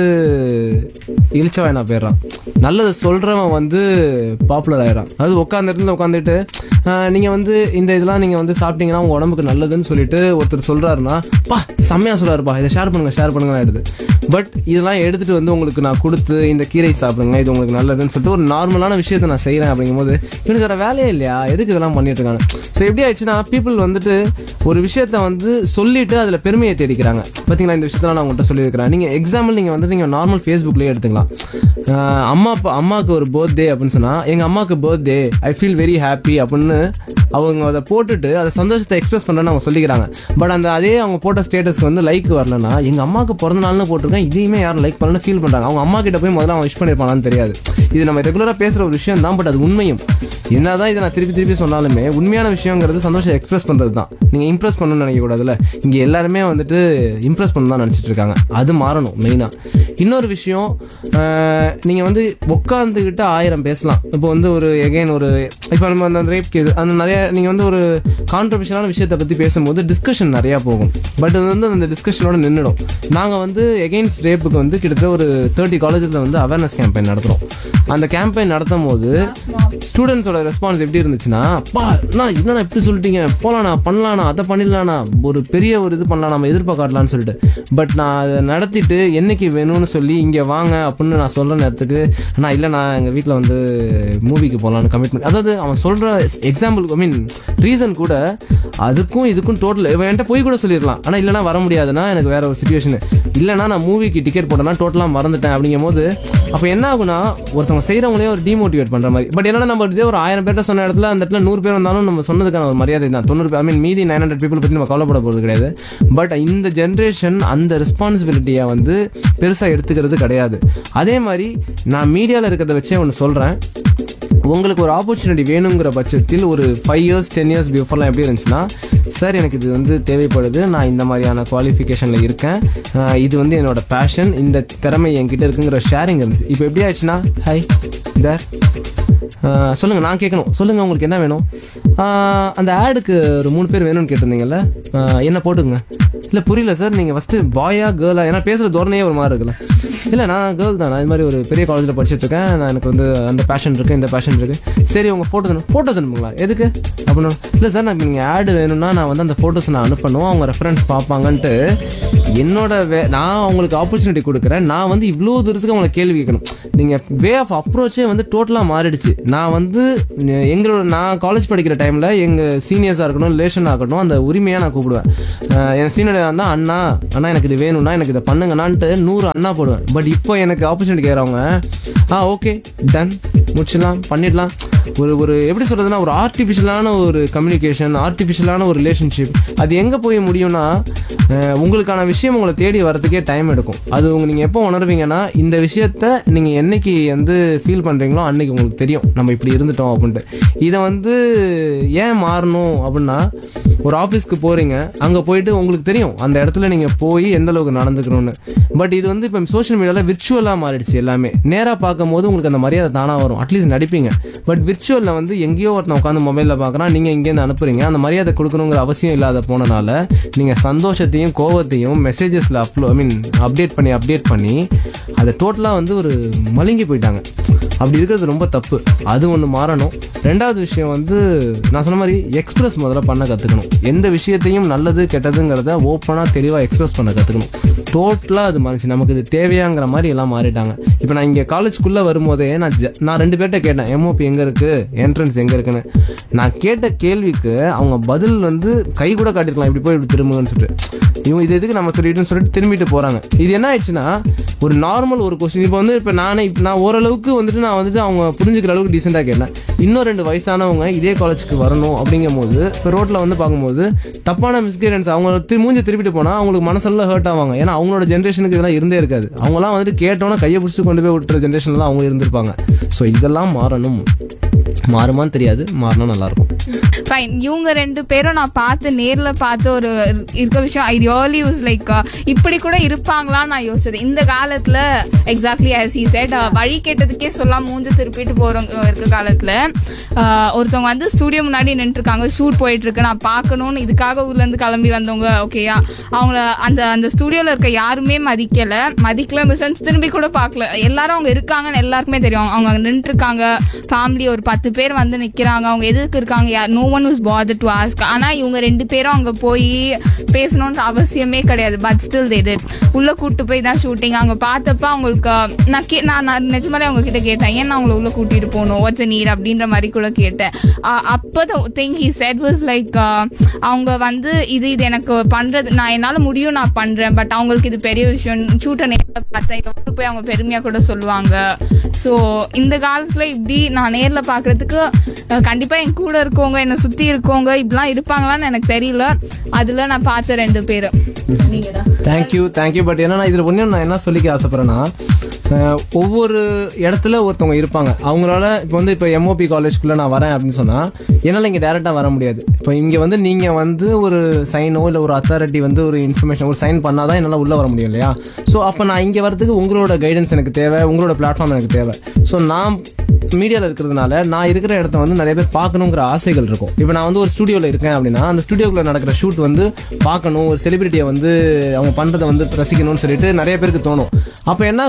இழிச்சவனா போயிடுறான் நல்லதை சொல்றவன் வந்து பாப்புலர் ஆயிடுறான் அதாவது உட்காந்த இடத்துல உட்காந்துட்டு நீங்க வந்து இந்த இதெல்லாம் நீங்க வந்து சாப்பிட்டீங்கன்னா உங்க உடம்புக்கு நல்லதுன்னு சொல்லிட்டு ஒருத்தர் சொல்றாருன்னா பா செம்மையா சொல்றாருப்பா இதை ஷேர் பண்ணுங்க ஷேர் பண்ணுங்க ஆயிடுது பட் இதெல்லாம் எடுத்துட்டு வந்து உங்களுக்கு நான் கொடுத்து இந்த கீரை சாப்பிடுங்க இது உங்களுக்கு நல்லதுன்னு சொல்லிட்டு ஒரு நார்மலான விஷயத்தை நான் செய்யறேன் அப்படிங்கும்போது இவனுக்கு வேற வேலையே இல்லையா எதுக்கு இதெல்லாம் பண்ணிட்டு இருக்காங்க ஸோ எப்படி ஆயிடுச்சுன்னா பீப்புள் வந்துட்டு ஒரு விஷயத்த வந்து சொல்லிட்டு அதுல பெருமையை தேடிக்கிறாங்க பாத்தீங்களா இந்த விஷயத்தெல்லாம் நான் உங்கள்கிட்ட சொல்லியிருக்கிறேன் நீங்க எக்ஸாம்பிள் நீங்க வந்து நீங்க நார்மல் ஃபேஸ்புக்லயே எடுத்துக்கலாம் ஆஹ் அம்மா அப்பா அம்மாவுக்கு ஒரு பர்த்டே அப்படின்னு சொன்னா எங்க அம்மாவுக்கு birthday I feel very happy அப்படின்னு அவங்க அதை போட்டுட்டு அதை சந்தோஷத்தை எக்ஸ்பிரஸ் பண்றேன்னு அவங்க சொல்லிக்கிறாங்க பட் அந்த அதே அவங்க போட்ட ஸ்டேட்டஸ்க்கு வந்து லைக் வரலன்னா எங்க அம்மாவுக்கு பிறந்த நாள்னு போட்டிருக்கேன் இதையுமே யாரும் லைக் பண்ணலன்னு ஃபீல் பண்றாங்க அவங்க அம்மா கிட்ட போய் முதல்ல அவன் விஷ் பண்ணிருப்பானான்னு தெரியாது இது நம்ம ரெகுலரா பேசுற ஒரு விஷயம் தான் பட் அது உண்மையும் என்னதான் இதை நான் திருப்பி திருப்பி சொன்னாலுமே உண்மையான விஷயங்கிறது சந்தோஷம் எக்ஸ்பிரஸ் பண்றது தான் நீங்க இம்ப்ரெஸ் பண்ணணும்னு நினைக்க கூடாதுல இங்க எல்லாருமே வந்துட்டு இம்ப்ரெஸ் பண்ணணும் தான் நினைச்சிட்டு இருக்காங்க அது மாறணும் மெயினா இன்னொரு விஷயம் ஆஹ், நீங்க வந்து உட்காந்துக்கிட்டு ஆயிரம் பேசலாம் இப்போ வந்து ஒரு எகைன் ஒரு இப்போ நம்ம அந்த ரேப் கேஸ் அந்த நிறைய நீங்க வந்து ஒரு கான்ட்ரவர்ஷியலான விஷயத்தை பத்தி பேசும்போது டிஸ்கஷன் நிறைய போகும் பட் அது வந்து அந்த டிஸ்கஷனோட நின்றுடும் நாங்க வந்து எகெயின்ஸ்ட் ரேப்புக்கு வந்து கிட்டத்தட்ட ஒரு தேர்ட்டி காலேஜில் வந்து அவேர்னஸ் கேம்பெயின் நடத்துறோம் அந்த கேம்பெயின் நடத்தும் போது ஸ்டூடெண்ட்ஸோட ரெஸ்பான்ஸ் எப்படி இருந்துச்சுன்னா பா நான் என்னண்ணா இப்படி சொல்லிட்டீங்க போலாண்ணா பண்ணலாண்ணா அதை பண்ணிடலாண்ணா ஒரு பெரிய ஒரு இது பண்ணலாம் நம்ம எதிர்பார்க்கலாம்னு சொல்லிட்டு பட் நான் அதை நடத்திட்டு என்னைக்கு வேணும்னு சொல்லி இங்க வாங்க அப்படின்னு நான் சொல்ற நேரத்துக்கு அண்ணா இல்லை நான் எங்க வீட்டில் வந்து மூவிக்கு போகலான்னு கமிட்மெண்ட் அதாவது அவன் சொல்ற example I mean mean reason கூட அதுக்கும் இதுக்கும் டோட்டல் என்கிட்ட போய் கூட சொல்லிடலாம் ஆனால் இல்லைனா வர முடியாதுன்னா எனக்கு வேற ஒரு சுச்சுவேஷன் இல்லைனா நான் மூவிக்கு டிக்கெட் போட்டேன்னா டோட்டலாக மறந்துட்டேன் அப்படிங்கும் போது அப்போ என்ன ஆகுனா ஒருத்தவங்க செய்கிறவங்களே ஒரு டிமோட்டிவேட் பண்ணுற மாதிரி பட் என்னன்னா நம்ம இதே ஒரு ஆயிரம் பேர்ட்ட சொன்ன இடத்துல அந்த இடத்துல நூறு பேர் வந்தாலும் நம்ம சொன்னதுக்கான ஒரு மரியாதை தான் தொண்ணூறு பேர் ஐ மீன் மீதி நைன் ஹண்ட்ரட் பீப்புள் பற்றி நம்ம கவலைப்பட போகிறது கிடையாது பட் இந்த ஜென்ரேஷன் அந்த ரெஸ்பான்சிபிலிட்டியை வந்து பெருசாக எடுத்துக்கிறது கிடையாது அதே மாதிரி நான் மீடியாவில் இருக்கிறத வச்சே ஒன்று சொல்கிறேன் உங்களுக்கு ஒரு ஆப்பர்ச்சுனிட்டி வேணுங்கிற பட்சத்தில் ஒரு ஃபைவ் இயர்ஸ் டென் இயர்ஸ் பிஃபோர்லாம் எப்படி இருந்துச்சுன்னா சார் எனக்கு இது வந்து தேவைப்படுது நான் இந்த மாதிரியான குவாலிஃபிகேஷனில் இருக்கேன் அஹ் இது வந்து என்னோட பேஷன் இந்த திறமை என்கிட்ட இருக்குங்கிற ஷேரிங் இருந்துச்சு இப்போ எப்படி ஆயிடுச்சுன்னா ஹை தர் சொல்லுங்க நான் கேட்கணும் சொல்லுங்க உங்களுக்கு என்ன வேணும் அஹ் அந்த ஆடுக்கு ஒரு மூணு பேர் வேணும்னு கேட்டிருந்தீங்கல்ல அஹ் என்ன போட்டுங்க இல்லை புரியல சார் நீங்கள் ஃபஸ்ட்டு பாயா கேர்ளா ஏன்னா பேசுகிற தோரணையே ஒரு மாதிரி இருக்குல்ல இல்லை நான் கேர்ள் தான் நான் இது மாதிரி ஒரு பெரிய காலேஜில் படிச்சுட்டு இருக்கேன் நான் எனக்கு வந்து அந்த பேஷன் இருக்கு இந்த பேஷன் இருக்கு சரி உங்கள் ஃபோட்டோஸ் ஃபோட்டோஸ் அனுப்புங்களா எதுக்கு அப்படின்னு இல்லை சார் நான் நீங்கள் ஆடு வேணும்னா நான் வந்து அந்த ஃபோட்டோஸ் நான் அனுப்பணும் அவங்க ரெஃபரன்ஸ் பார்ப்பாங்கன்ட்டு என்னோட வே நான் அவங்களுக்கு ஆப்பர்ச்சுனிட்டி கொடுக்குறேன் நான் வந்து இவ்வளோ தூரத்துக்கு அவங்களை கேள்வி கேட்கணும் நீங்கள் வே ஆஃப் அப்ரோச்சே வந்து டோட்டலாக மாறிடுச்சு நான் வந்து ந- எங்களோட நான் காலேஜ் படிக்கிற டைமில் எங்கள் சீனியர்ஸாக இருக்கட்டும் ரிலேஷன் ஆகட்டும் அந்த உரிமையாக நான் கூப்பிடுவேன் அஹ் என் சீனியர் இருந்தால் அண்ணா அண்ணா எனக்கு இது வேணும்னா எனக்கு இதை பண்ணுங்கண்ணான்ட்டு நூறு அண்ணா போடுவேன் பட் இப்போ எனக்கு ஆப்பர்ச்சுனிட்டி கேட்குறவங்க ஆ ஓகே டன் முடிச்சிடலாம் பண்ணிடலாம் ஒரு ஒரு எப்படி சொல்றதுன்னா ஒரு ஆர்டிஃபிஷியலான ஒரு கம்யூனிகேஷன் ஆர்டிஃபிஷியலான ஒரு ரிலேஷன்ஷிப் அது எங்கே போய் முடியும்னா அஹ், உங்களுக்கான விஷயம் உங்களை தேடி வரதுக்கே டைம் எடுக்கும் அது உங்க நீங்கள் எப்போ உணர்வீங்கன்னா இந்த விஷயத்த நீங்கள் என்னைக்கு வந்து ஃபீல் பண்ணுறீங்களோ அன்னைக்கு உங்களுக்கு தெரியும் நம்ம இப்படி இருந்துட்டோம் அப்படின்ட்டு இதை வந்து ஏன் மாறணும் அப்படின்னா ஒரு ஆஃபீஸ்க்கு போறீங்க அங்கே போயிட்டு உங்களுக்கு தெரியும் அந்த இடத்துல நீங்கள் போய் எந்த அளவுக்கு நடந்துக்கணும்னு பட் இது வந்து இப்போ சோஷியல் மீடியாவில் விர்ச்சுவலாக மாறிடுச்சு எல்லாமே நேராக பார்க்கும்போது உங்களுக்கு அந்த மரியாதை தானாக வரும் அட்லீஸ்ட் நடிப்பீங்க பட் விர்ச்சுவலில் வந்து எங்கேயோ ஒருத்தன் உட்காந்து மொபைலில் பார்க்குறான் நீங்கள் இங்கேருந்து அனுப்புறீங்க அந்த மரியாதை கொடுக்கணுங்கிற அவசியம் இல்லாத போனனால நீங்கள் சந்தோஷத்தையும் கோவத்தையும் மெசேஜஸில் அப்லோ ஐ மீன் அப்டேட் பண்ணி அப்டேட் பண்ணி அதை டோட்டலாக வந்து ஒரு மழுங்கி போயிட்டாங்க அப்படி இருக்கிறது ரொம்ப தப்பு அது ஒன்று மாறணும் ரெண்டாவது விஷயம் வந்து நான் சொன்ன மாதிரி எக்ஸ்பிரஸ் முதல்ல பண்ண கற்றுக்கணும் எந்த விஷயத்தையும் நல்லது கெட்டதுங்கிறத ஓப்பனாக தெளிவாக எக்ஸ்பிரஸ் பண்ண கற்றுக்கணும் டோட்டலாக அது மாறிச்சு நமக்கு இது தேவையாங்கிற மாதிரி எல்லாம் மாறிட்டாங்க இப்போ நான் இங்கே காலேஜ்குள்ளே வரும்போதே நான் ஜ- நான் ரெண்டு பேர்ட்ட கேட்டேன் எம்ஓபி எங்கே இருக்குது என்ட்ரன்ஸ் எங்கே இருக்குன்னு நான் கேட்ட கேள்விக்கு அவங்க பதில் வந்து கை கூட காட்டிருக்கலாம் இப்படி போய் இப்படி திரும்புங்கன்னு சொல்லிட்டு இவங்க இது எதுக்கு நம்ம சொல்லிட்டுன்னு சொல்லிட்டு திரும்பிட்டு போகிறாங்க இது என்ன ஆயிடுச்சுன்னா ஒரு நார்மல் ஒரு கொஸ்டின் இப்போ வந்து இப்போ நானே இப்போ நான் ஓரளவுக்கு வந்துட்டு நான் வந்துட்டு அவங்க புரிஞ்சுக்கிற அளவுக்கு டீசெண்டாக கேட்டேன் இன்னும் ரெண்டு வயசானவங்க இதே காலேஜுக்கு வரணும் அப்படிங்கும் போது இப்போ ரோட்டில் வந்து பார்க்கும்போது தப்பான மிஸ்கைடன்ஸ் அவங்க திரு மூஞ்சி திருப்பிட்டு போனால் அவங்களுக்கு மனசெல்லாம் ஹர்ட் ஆவாங்க ஏன்னா அவங்களோட ஜென்ரேஷனுக்கு இதெல்லாம் இருந்தே இருக்காது அவங்கலாம் வந்துட்டு கேட்டோன்னா கையை பிடிச்சி கொண்டு போய் விட்டுற ஜென்ரேஷன்ல அவங்க இருந்திருப்பாங்க ஸோ இதெல்லாம் மாறணும் மாறுமான்னு தெரியாது மாறினா நல்லாயிருக்கும் ஃபைன் இவங்க ரெண்டு பேரும் நான் பார்த்து நேர்ல பார்த்து ஒரு இருக்க விஷயம் ஐ ரியலி வாஸ் லைக் இப்படி கூட இருப்பாங்களான்னு நான் யோசிச்சது இந்த காலத்துல exactly as he said uh, வழி கேட்டதுக்கே சொல்லாம மூஞ்சு திருப்பிட்டு போறவங்க இருக்க காலத்துல uh, ஒருத்தவங்க வந்து ஸ்டூடியோ முன்னாடி நின்றுருக்காங்க ஷூட் போயிட்டு இருக்கு நான் பார்க்கணும்னு இதுக்காக ஊர்ல இருந்து கிளம்பி வந்தவங்க ஓகேயா அவங்கள அந்த அந்த ஸ்டூடியோல இருக்க யாருமே மதிக்கல மதிக்கல இந்த சென்ஸ் திரும்பி கூட பார்க்கல எல்லாரும் அவங்க இருக்காங்கன்னு எல்லாருக்குமே தெரியும் அவங்க அங்க நின்றுட்டு இருக்காங்க ஃபேமிலி ஒரு பத்து பேர் வந்து நிக்கிறாங்க அவங்க எதுக்கு இருக்காங்க யார் no one was bother to ask ஆனா இவங்க ரெண்டு பேரும் அங்க போய் பேசணுன்ற அவசியமே கிடையாது பட் ஸ்டில் they உள்ள கூட்டு போய் தான் ஷூட்டிங் அங்க பார்த்தப்ப அவங்களுக்கு நான் கே நான் நான் நிஜமாலே அவங்க கிட்ட கேட்டேன் ஏன் நான் அவங்கள உள்ள கூட்டிட்டு போகணும் வாட்ஸ் நீர் அப்படின்ற மாதிரி கூட கேட்டேன் அஹ் அப்போ think he said was like அவங்க வந்து இது இது எனக்கு பண்றது நான் என்னால முடியும் நான் பண்றேன் பட் அவங்களுக்கு இது பெரிய விஷயம் ஷூட்டை நேரில் பார்த்தேன் இதை போய் அவங்க பெருமையா கூட சொல்லுவாங்க ஸோ இந்த காலத்துல இப்படி நான் நேர்ல பாக்குறதுக்கு அஹ், கண்டிப்பா என் கூட இருக்கவங்க என்னை சுத்தி இருக்கவங்க இப்படிலாம் இருப்பாங்களான்னு எனக்கு தெரியல அதுல நான் பார்த்த ரெண்டு பேரு நீங்க தான் தேங்க்யூ தேங்க்யூ பட் என்னன்னா இதில் ஒன்று நான் என்ன சொல்லிக்க ஆசைப்படுறேன்னா அஹ், ஒவ்வொரு இடத்துல ஒருத்தவங்க இருப்பாங்க அவங்களால இப்போ வந்து இப்போ எம்ஓபி காலேஜ்குள்ளே நான் வரேன் அப்படின்னு சொன்னால் என்னால் இங்கே டேரெக்டாக வர முடியாது இப்போ இங்கே வந்து நீங்கள் வந்து ஒரு சைனோ இல்லை ஒரு அத்தாரிட்டி வந்து ஒரு இன்ஃபர்மேஷன் ஒரு சைன் பண்ணால் தான் என்னால் உள்ளே வர முடியும் இல்லையா ஸோ அப்போ நான் இங்கே வரதுக்கு உங்களோட கைடன்ஸ் எனக்கு தேவை உங்களோட பிளாட்ஃபார்ம் எனக்கு தேவை ஸோ நான் மீடியாவில் இருக்கிறதுனால நான் இருக்கிற இடத்த வந்து நிறைய பேர் பார்க்கணுங்கிற ஆசைகள் இருக்கும் இப்போ நான் வந்து ஒரு ஸ்டுடியோவில் இருக்கேன் அப்படின்னா அந்த ஸ்டுடியோக்குள்ள நடக்கிற ஷூட் வந்து பார்க்கணும் ஒரு செலிபிரிட்டியை வந்து அவங்க பண்ணுறதை வந்து ரசிக்கணும்னு சொல்லிட்டு நிறைய பேருக்கு தோணும் அப்போ என்ன ஆகும்னா அந்த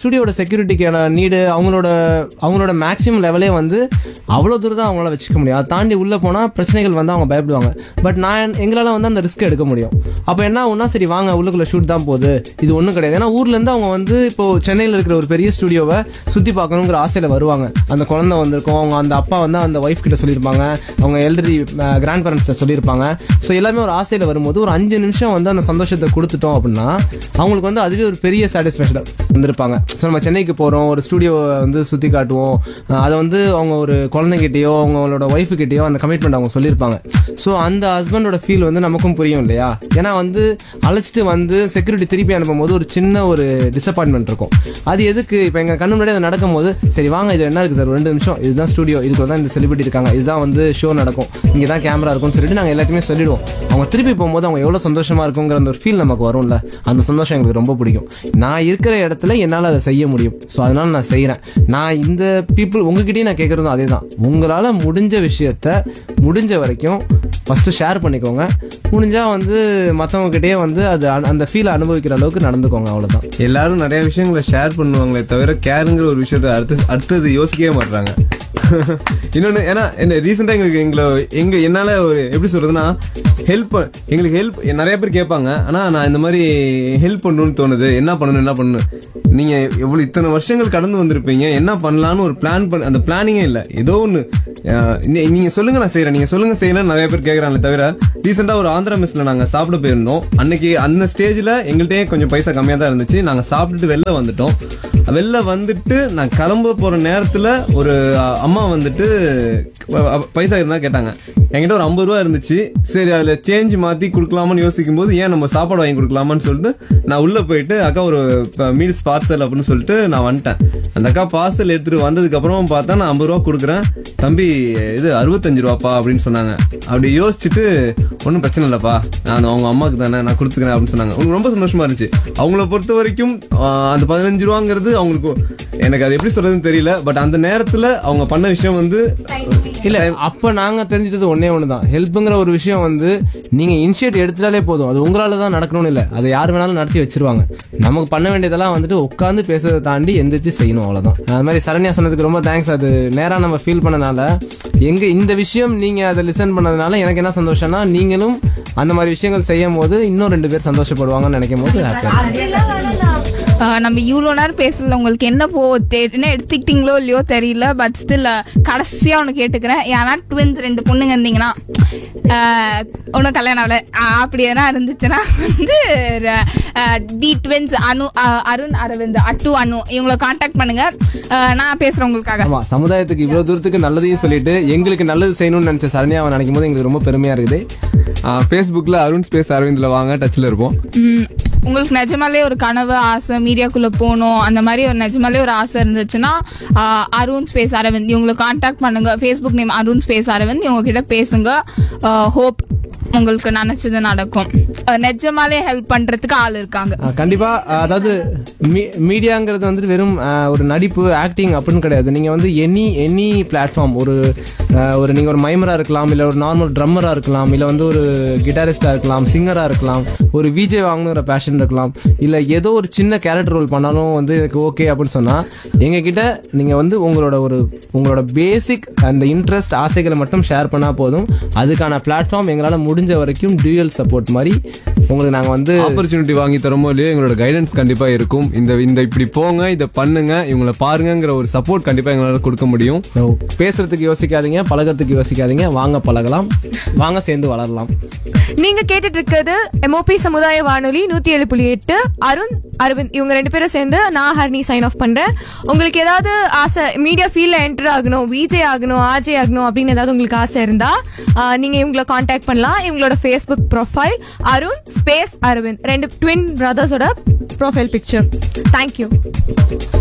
ஸ்டுடியோட செக்யூரிட்டிக்கான நீடு அவங்களோட அவங்களோட மேக்ஸிமம் லெவலே வந்து அவ்வளோ தூரம் தான் அவங்களால வச்சுக்க முடியும் அதை தாண்டி உள்ள போனா பிரச்சனைகள் வந்து அவங்க பயப்படுவாங்க பட் நான் எங்களால வந்து அந்த ரிஸ்க் எடுக்க முடியும் அப்போ என்ன ஆகும்னா சரி வாங்க உள்ளுக்குள்ள ஷூட் தான் போகுது இது ஒன்றும் கிடையாது ஏன்னா ஊர்ல இருந்து அவங்க வந்து இப்போ சென்னையில் இருக்கிற ஒரு பெரிய ஸ்டுடியோவை சுத்தி பார்க்கணுங்கிற ஆசையில வருவாங்க அந்த குழந்தை வந்திருக்கும் அவங்க அந்த அப்பா வந்து அந்த ஒய்ஃப் கிட்ட சொல்லியிருப்பாங்க அவங்க எல்டரி கிராண்ட் பேரண்ட்ஸ் சொல்லியிருப்பாங்க ஸோ எல்லாமே ஒரு ஆசையில வரும்போது ஒரு அஞ்சு நிமிஷம் வந்து அந்த சந்தோஷத்தை கொடுத்துட்டோம் அப்படின்னா அவங்களுக்கு வந்து அதுவே ஒரு பெரிய சாட்டிஸ்ஃபேக்ஷன் வந்திருப்பாங்க ஸோ நம்ம சென்னைக்கு போறோம் ஒரு ஸ்டுடியோ வந்து சுத்தி காட்டுவோம் அஹ் அதை வந்து அவங்க ஒரு குழந்தைகிட்டயோ அவங்களோட ஒய்ஃபு கிட்டயோ அந்த கமிட்மெண்ட் அவங்க சொல்லியிருப்பாங்க ஸோ அந்த ஹஸ்பண்டோட ஃபீல் வந்து நமக்கும் புரியும் இல்லையா ஏன்னா வந்து அழைச்சிட்டு வந்து செக்யூரிட்டி திருப்பி அனுப்பும் போது ஒரு சின்ன ஒரு டிசப்பாயின்மெண்ட் இருக்கும் அது எதுக்கு இப்போ எங்க கண்ணு முன்னாடி அது நடக்கும்போது சரி வாங்க இது என்ன இருக்கு சார் ரெண்டு நிமிஷம் இதுதான் ஸ்டுடியோ இதுக்கு தான் இந்த செலிபிரிட்டி இருக்காங்க இதுதான் வந்து ஷோ நடக்கும் இங்கே தான் கேமரா இருக்கும்னு சொல்லிட்டு நாங்கள் எல்லாத்தையுமே சொல்லிடுவோம் அவங்க திருப்பி போகும்போது அவங்க எவ்வளோ சந்தோஷமா இருக்குங்கிற அந்த ஒரு ஃபீல் நமக்கு வரும்ல அந்த சந்தோஷம் எங்களுக்கு ரொம்ப பிடிக்கும் நான் இருக்கிற இடத்துல என்னால் அதை செய்ய முடியும் ஸோ அதனால நான் செய்கிறேன் நான் இந்த பீப்புள் உங்ககிட்டயும் நான் கேட்குறதும் அதே தான் உங்களால் முடிஞ்ச விஷயத்த முடிஞ்ச வரைக்கும் ஃபஸ்ட்டு ஷேர் பண்ணிக்கோங்க முடிஞ்சா வந்து மற்றவங்க கிட்டயே வந்து அது அ- அந்த ஃபீலை அனுபவிக்கிற அளவுக்கு நடந்துக்கோங்க அவ்வளோதான் எல்லாரும் நிறைய விஷயங்களை ஷேர் பண்ணுவாங்களே தவிர கேருங்கிற ஒரு விஷயத்த அடுத்து அடுத்தது யோசிக்கவே மாட்டாங்க இன்னொன்னு ஏன்னா என்ன ரீசெண்டா எங்களுக்கு எங்களை எங்க என்னால ஒரு எப்படி சொல்றதுன்னா ஹெல்ப் எங்களுக்கு ஹெல்ப் நிறைய பேர் கேட்பாங்க ஆனா நான் இந்த மாதிரி ஹெல்ப் பண்ணணும்னு தோணுது என்ன பண்ணணும் என்ன பண்ணணும் நீங்க எவ்வளவு இத்தனை வருஷங்கள் கடந்து வந்திருப்பீங்க என்ன பண்ணலாம்னு ஒரு பிளான் பண்ண அந்த பிளானிங்கே இல்ல ஏதோ ஒண்ணு அஹ், நீ- நீங்க சொல்லுங்க நான் செய்யறேன் நீங்க சொல்லுங்க செய்யறேன் நிறைய பேர் கேக்குறாங்களே தவிர ரீசெண்டா ஒரு ஆந்திரா மெஸ்ல நாங்க சாப்பிட போயிருந்தோம் அன்னைக்கு அந்த ஸ்டேஜ்ல எங்கள்கிட்டயே கொஞ்சம் பைசா கம்மியா தான் இருந்துச்சு நாங்க சாப்பிட்டுட்டு வெளில வந்துட்டோம் வெளில வந்துட்டு நான் கிளம்ப போற நேரத்துல ஒரு அஹ், அம்மா வந்துட்டு ப- ப- பைசா இருந்தா கேட்டாங்க என்கிட்ட ஒரு ஐம்பது ரூபா இருந்துச்சு சரி அதுல சேஞ்ச் மாத்தி கொடுக்கலாமான்னு யோசிக்கும் போது ஏன் நம்ம சாப்பாடு வாங்கி கொடுக்கலாமான்னு சொல்லிட்டு நான் உள்ள போயிட்டு அக்கா ஒரு மீல்ஸ் பார்சல் அப்படின்னு சொல்லிட்டு நான் வந்துட்டேன் அந்த அக்கா பார்சல் எடுத்துட்டு வந்ததுக்கு அப்புறம் பார்த்தா நான் ஐம்பது ரூபா கொடுக்குறேன் தம்பி இது அறுபத்தஞ்சு ரூபாப்பா அப்படின்னு சொன்னாங்க அப்படி யோசிச்சுட்டு ஒன்றும் பிரச்சனை இல்லப்பா நான் அவங்க அம்மாவுக்கு தானே நான் கொடுத்துக்கிறேன் அப்படின்னு சொன்னாங்க உங்களுக்கு ரொம்ப சந்தோஷமா இருந்துச்சு அவங்கள பொறுத்த வரைக்கும் ஆஹ், அந்த பதினஞ்சு ரூபாங்கிறது அவங்களுக்கு எனக்கு அது எப்படி சொல்றதுன்னு தெரியல பட் அந்த நேரத்துல அவங்க பண்ண விஷயம் வந்து இல்ல அப்ப நாங்க தெரிஞ்சிட்டது ஒன்னே ஒண்ணுதான் ஹெல்ப்ங்கிற ஒரு விஷயம் வந்து நீங்க இனிஷியேட் எடுத்துட்டாலே போதும் அது உங்களால தான் நடக்கணும்னு இல்ல அதை யார் வேணாலும் நடத்தி வச்சிருவாங்க நமக்கு பண்ண வேண்டியதெல்லாம் வந்துட்டு உட்காந்து பேசுறதை தாண்டி எந்திரிச்சு செய்யணும் அவ்வளவுதான் அது மாதிரி சரண்யா சொன்னதுக்கு ரொம்ப தேங்க்ஸ் அது நேரா நம்ம ஃபீல் பண்ணனால எங்க இந்த விஷயம் நீங்க அதை லிசன் பண்ணதுனால எனக்கு என்ன சந்தோஷம்னா நீங்களும் அந்த மாதிரி விஷயங்கள் செய்யும் போது இன்னும் ரெண்டு பேர் சந்தோஷப்படுவாங்கன்னு நினைக்கும் போது ஹாப்பியா ஆஹ் நம்ம இவ்வளோ நேரம் பேசல உங்களுக்கு என்ன போ தெ- என்ன எடுத்துக்கிட்டீங்களோ இல்லையோ தெரியல பட் ஸ்டில் கடைசியா ஒன்று கேட்டுக்கிறேன் ஏன்னா ட்வின்ஸ் ரெண்டு பொண்ணுங்க இருந்தீங்கன்னா ஒன்றும் கல்யாணம் ஆகல ஆஹ் அப்படி எதனா இருந்துச்சுன்னா வந்து டி ட்வின்ஸ் அனு ஆஹ் அருண் அரவிந்த் அட்டு அனு இவங்களை காண்டாக்ட் பண்ணுங்க ஆஹ் நான் பேசுறேன் உங்களுக்காக ஆமா சமுதாயத்துக்கு இவ்வளவு தூரத்துக்கு நல்லதையும் சொல்லிட்டு எங்களுக்கு நல்லது செய்யணும்னு நினைச்ச சரண்யாவை நினைக்கும் போது எங்களுக்கு ரொம்ப பெருமையா இருக்குது ஃபேஸ்புக்ல அருண் ஸ்பேஸ் அரவிந்த்ல வாங்க டச்ல இருப்போம் ம், உங்களுக்கு நிஜமாலே ஒரு கனவு ஆசை மீடியாக்குள்ள போகணும் அந்த மாதிரி ஒரு நிஜமாலே ஒரு ஆசை இருந்துச்சுன்னா ஆ, அருண் ஸ்பேஸ் அரவிந்த் இவங்களை காண்டாக்ட் பண்ணுங்க Facebook name Arun space Aravind இவங்க கிட்ட பேசுங்க ஹோப் உங்களுக்கு நினைச்சது நடக்கும் ஆ, நிஜமாலே ஹெல்ப் பண்றதுக்கு ஆள் இருக்காங்க ஆ, கண்டிப்பா ஆ, அதாவது மீ- மீடியாங்கிறது வந்துட்டு வெறும் ஆ, ஒரு நடிப்பு ஆக்டிங் அப்படின்னு கிடையாது நீங்க வந்து எனி எனி பிளாட்ஃபார்ம் ஒரு ஆ, ஒரு நீங்க ஒரு மைமரா இருக்கலாம் இல்ல ஒரு நார்மல் ட்ரம்மரா இருக்கலாம் இல்ல வந்து ஒரு கிட்டாரிஸ்டா இருக்கலாம் சிங்கரா இருக்கலாம் ஒரு விஜே வாங்கணுங்கிற பேஷன் இருக்கலாம் இல்ல ஏதோ ஒரு சின்ன கேரக்டர் ரோல் பண்ணாலும் வந்து எனக்கு ஓகே அப்படின்னு சொன்னா எங்க கிட்ட நீங்க வந்து உங்களோட ஒரு உங்களோட பேசிக் அந்த இன்ட்ரெஸ்ட் ஆசைகளை மட்டும் ஷேர் பண்ணா போதும் அதுக்கான பிளாட்ஃபார்ம் எங்களால முடிஞ்ச வரைக்கும் டியூயல் சப்போர்ட் மாதிரி உங்களுக்கு நாங்க வந்து ஆப்பர்ச்சுனிட்டி வாங்கி தரமோ இல்லையோ எங்களோட கைடன்ஸ் கண்டிப்பா இருக்கும் இந்த இந்த இப்படி போங்க இதை பண்ணுங்க இவங்களை பாருங்கங்கிற ஒரு சப்போர்ட் கண்டிப்பா எங்களால கொடுக்க முடியும் So, பேசுறதுக்கு யோசிக்காதீங்க பழகத்துக்கு யோசிக்காதீங்க வாங்க பழகலாம் வாங்க சேர்ந்து வளரலாம் நீங்க கேட்டுட்டு இருக்கிறது எம்ஓபி சமுதாய வானொலி நூத்தி ஏழு புள்ளி எட்டு அருண் அரவிந்த் இவங்க ரெண்டு பேரும் சேர்ந்து நான் ஹர்னி சைன் ஆஃப் பண்றேன் உங்களுக்கு ஏதாவது ஆசை மீடியா ஃபீல்ட்ல என்டர் ஆகணும் விஜே ஆகணும் ஆஜே ஆகணும் அப்படின்னு ஏதாவது உங்களுக்கு ஆசை இருந்தா ஆஹ், நீங்க இவங்களை காண்டாக்ட் பண்ணலாம் இவங்களோட Facebook profile Arun space Aravind ரெண்டு ட்வின் பிரதர்ஸோட ப்ரொஃபைல் பிக்சர் தேங்க்யூ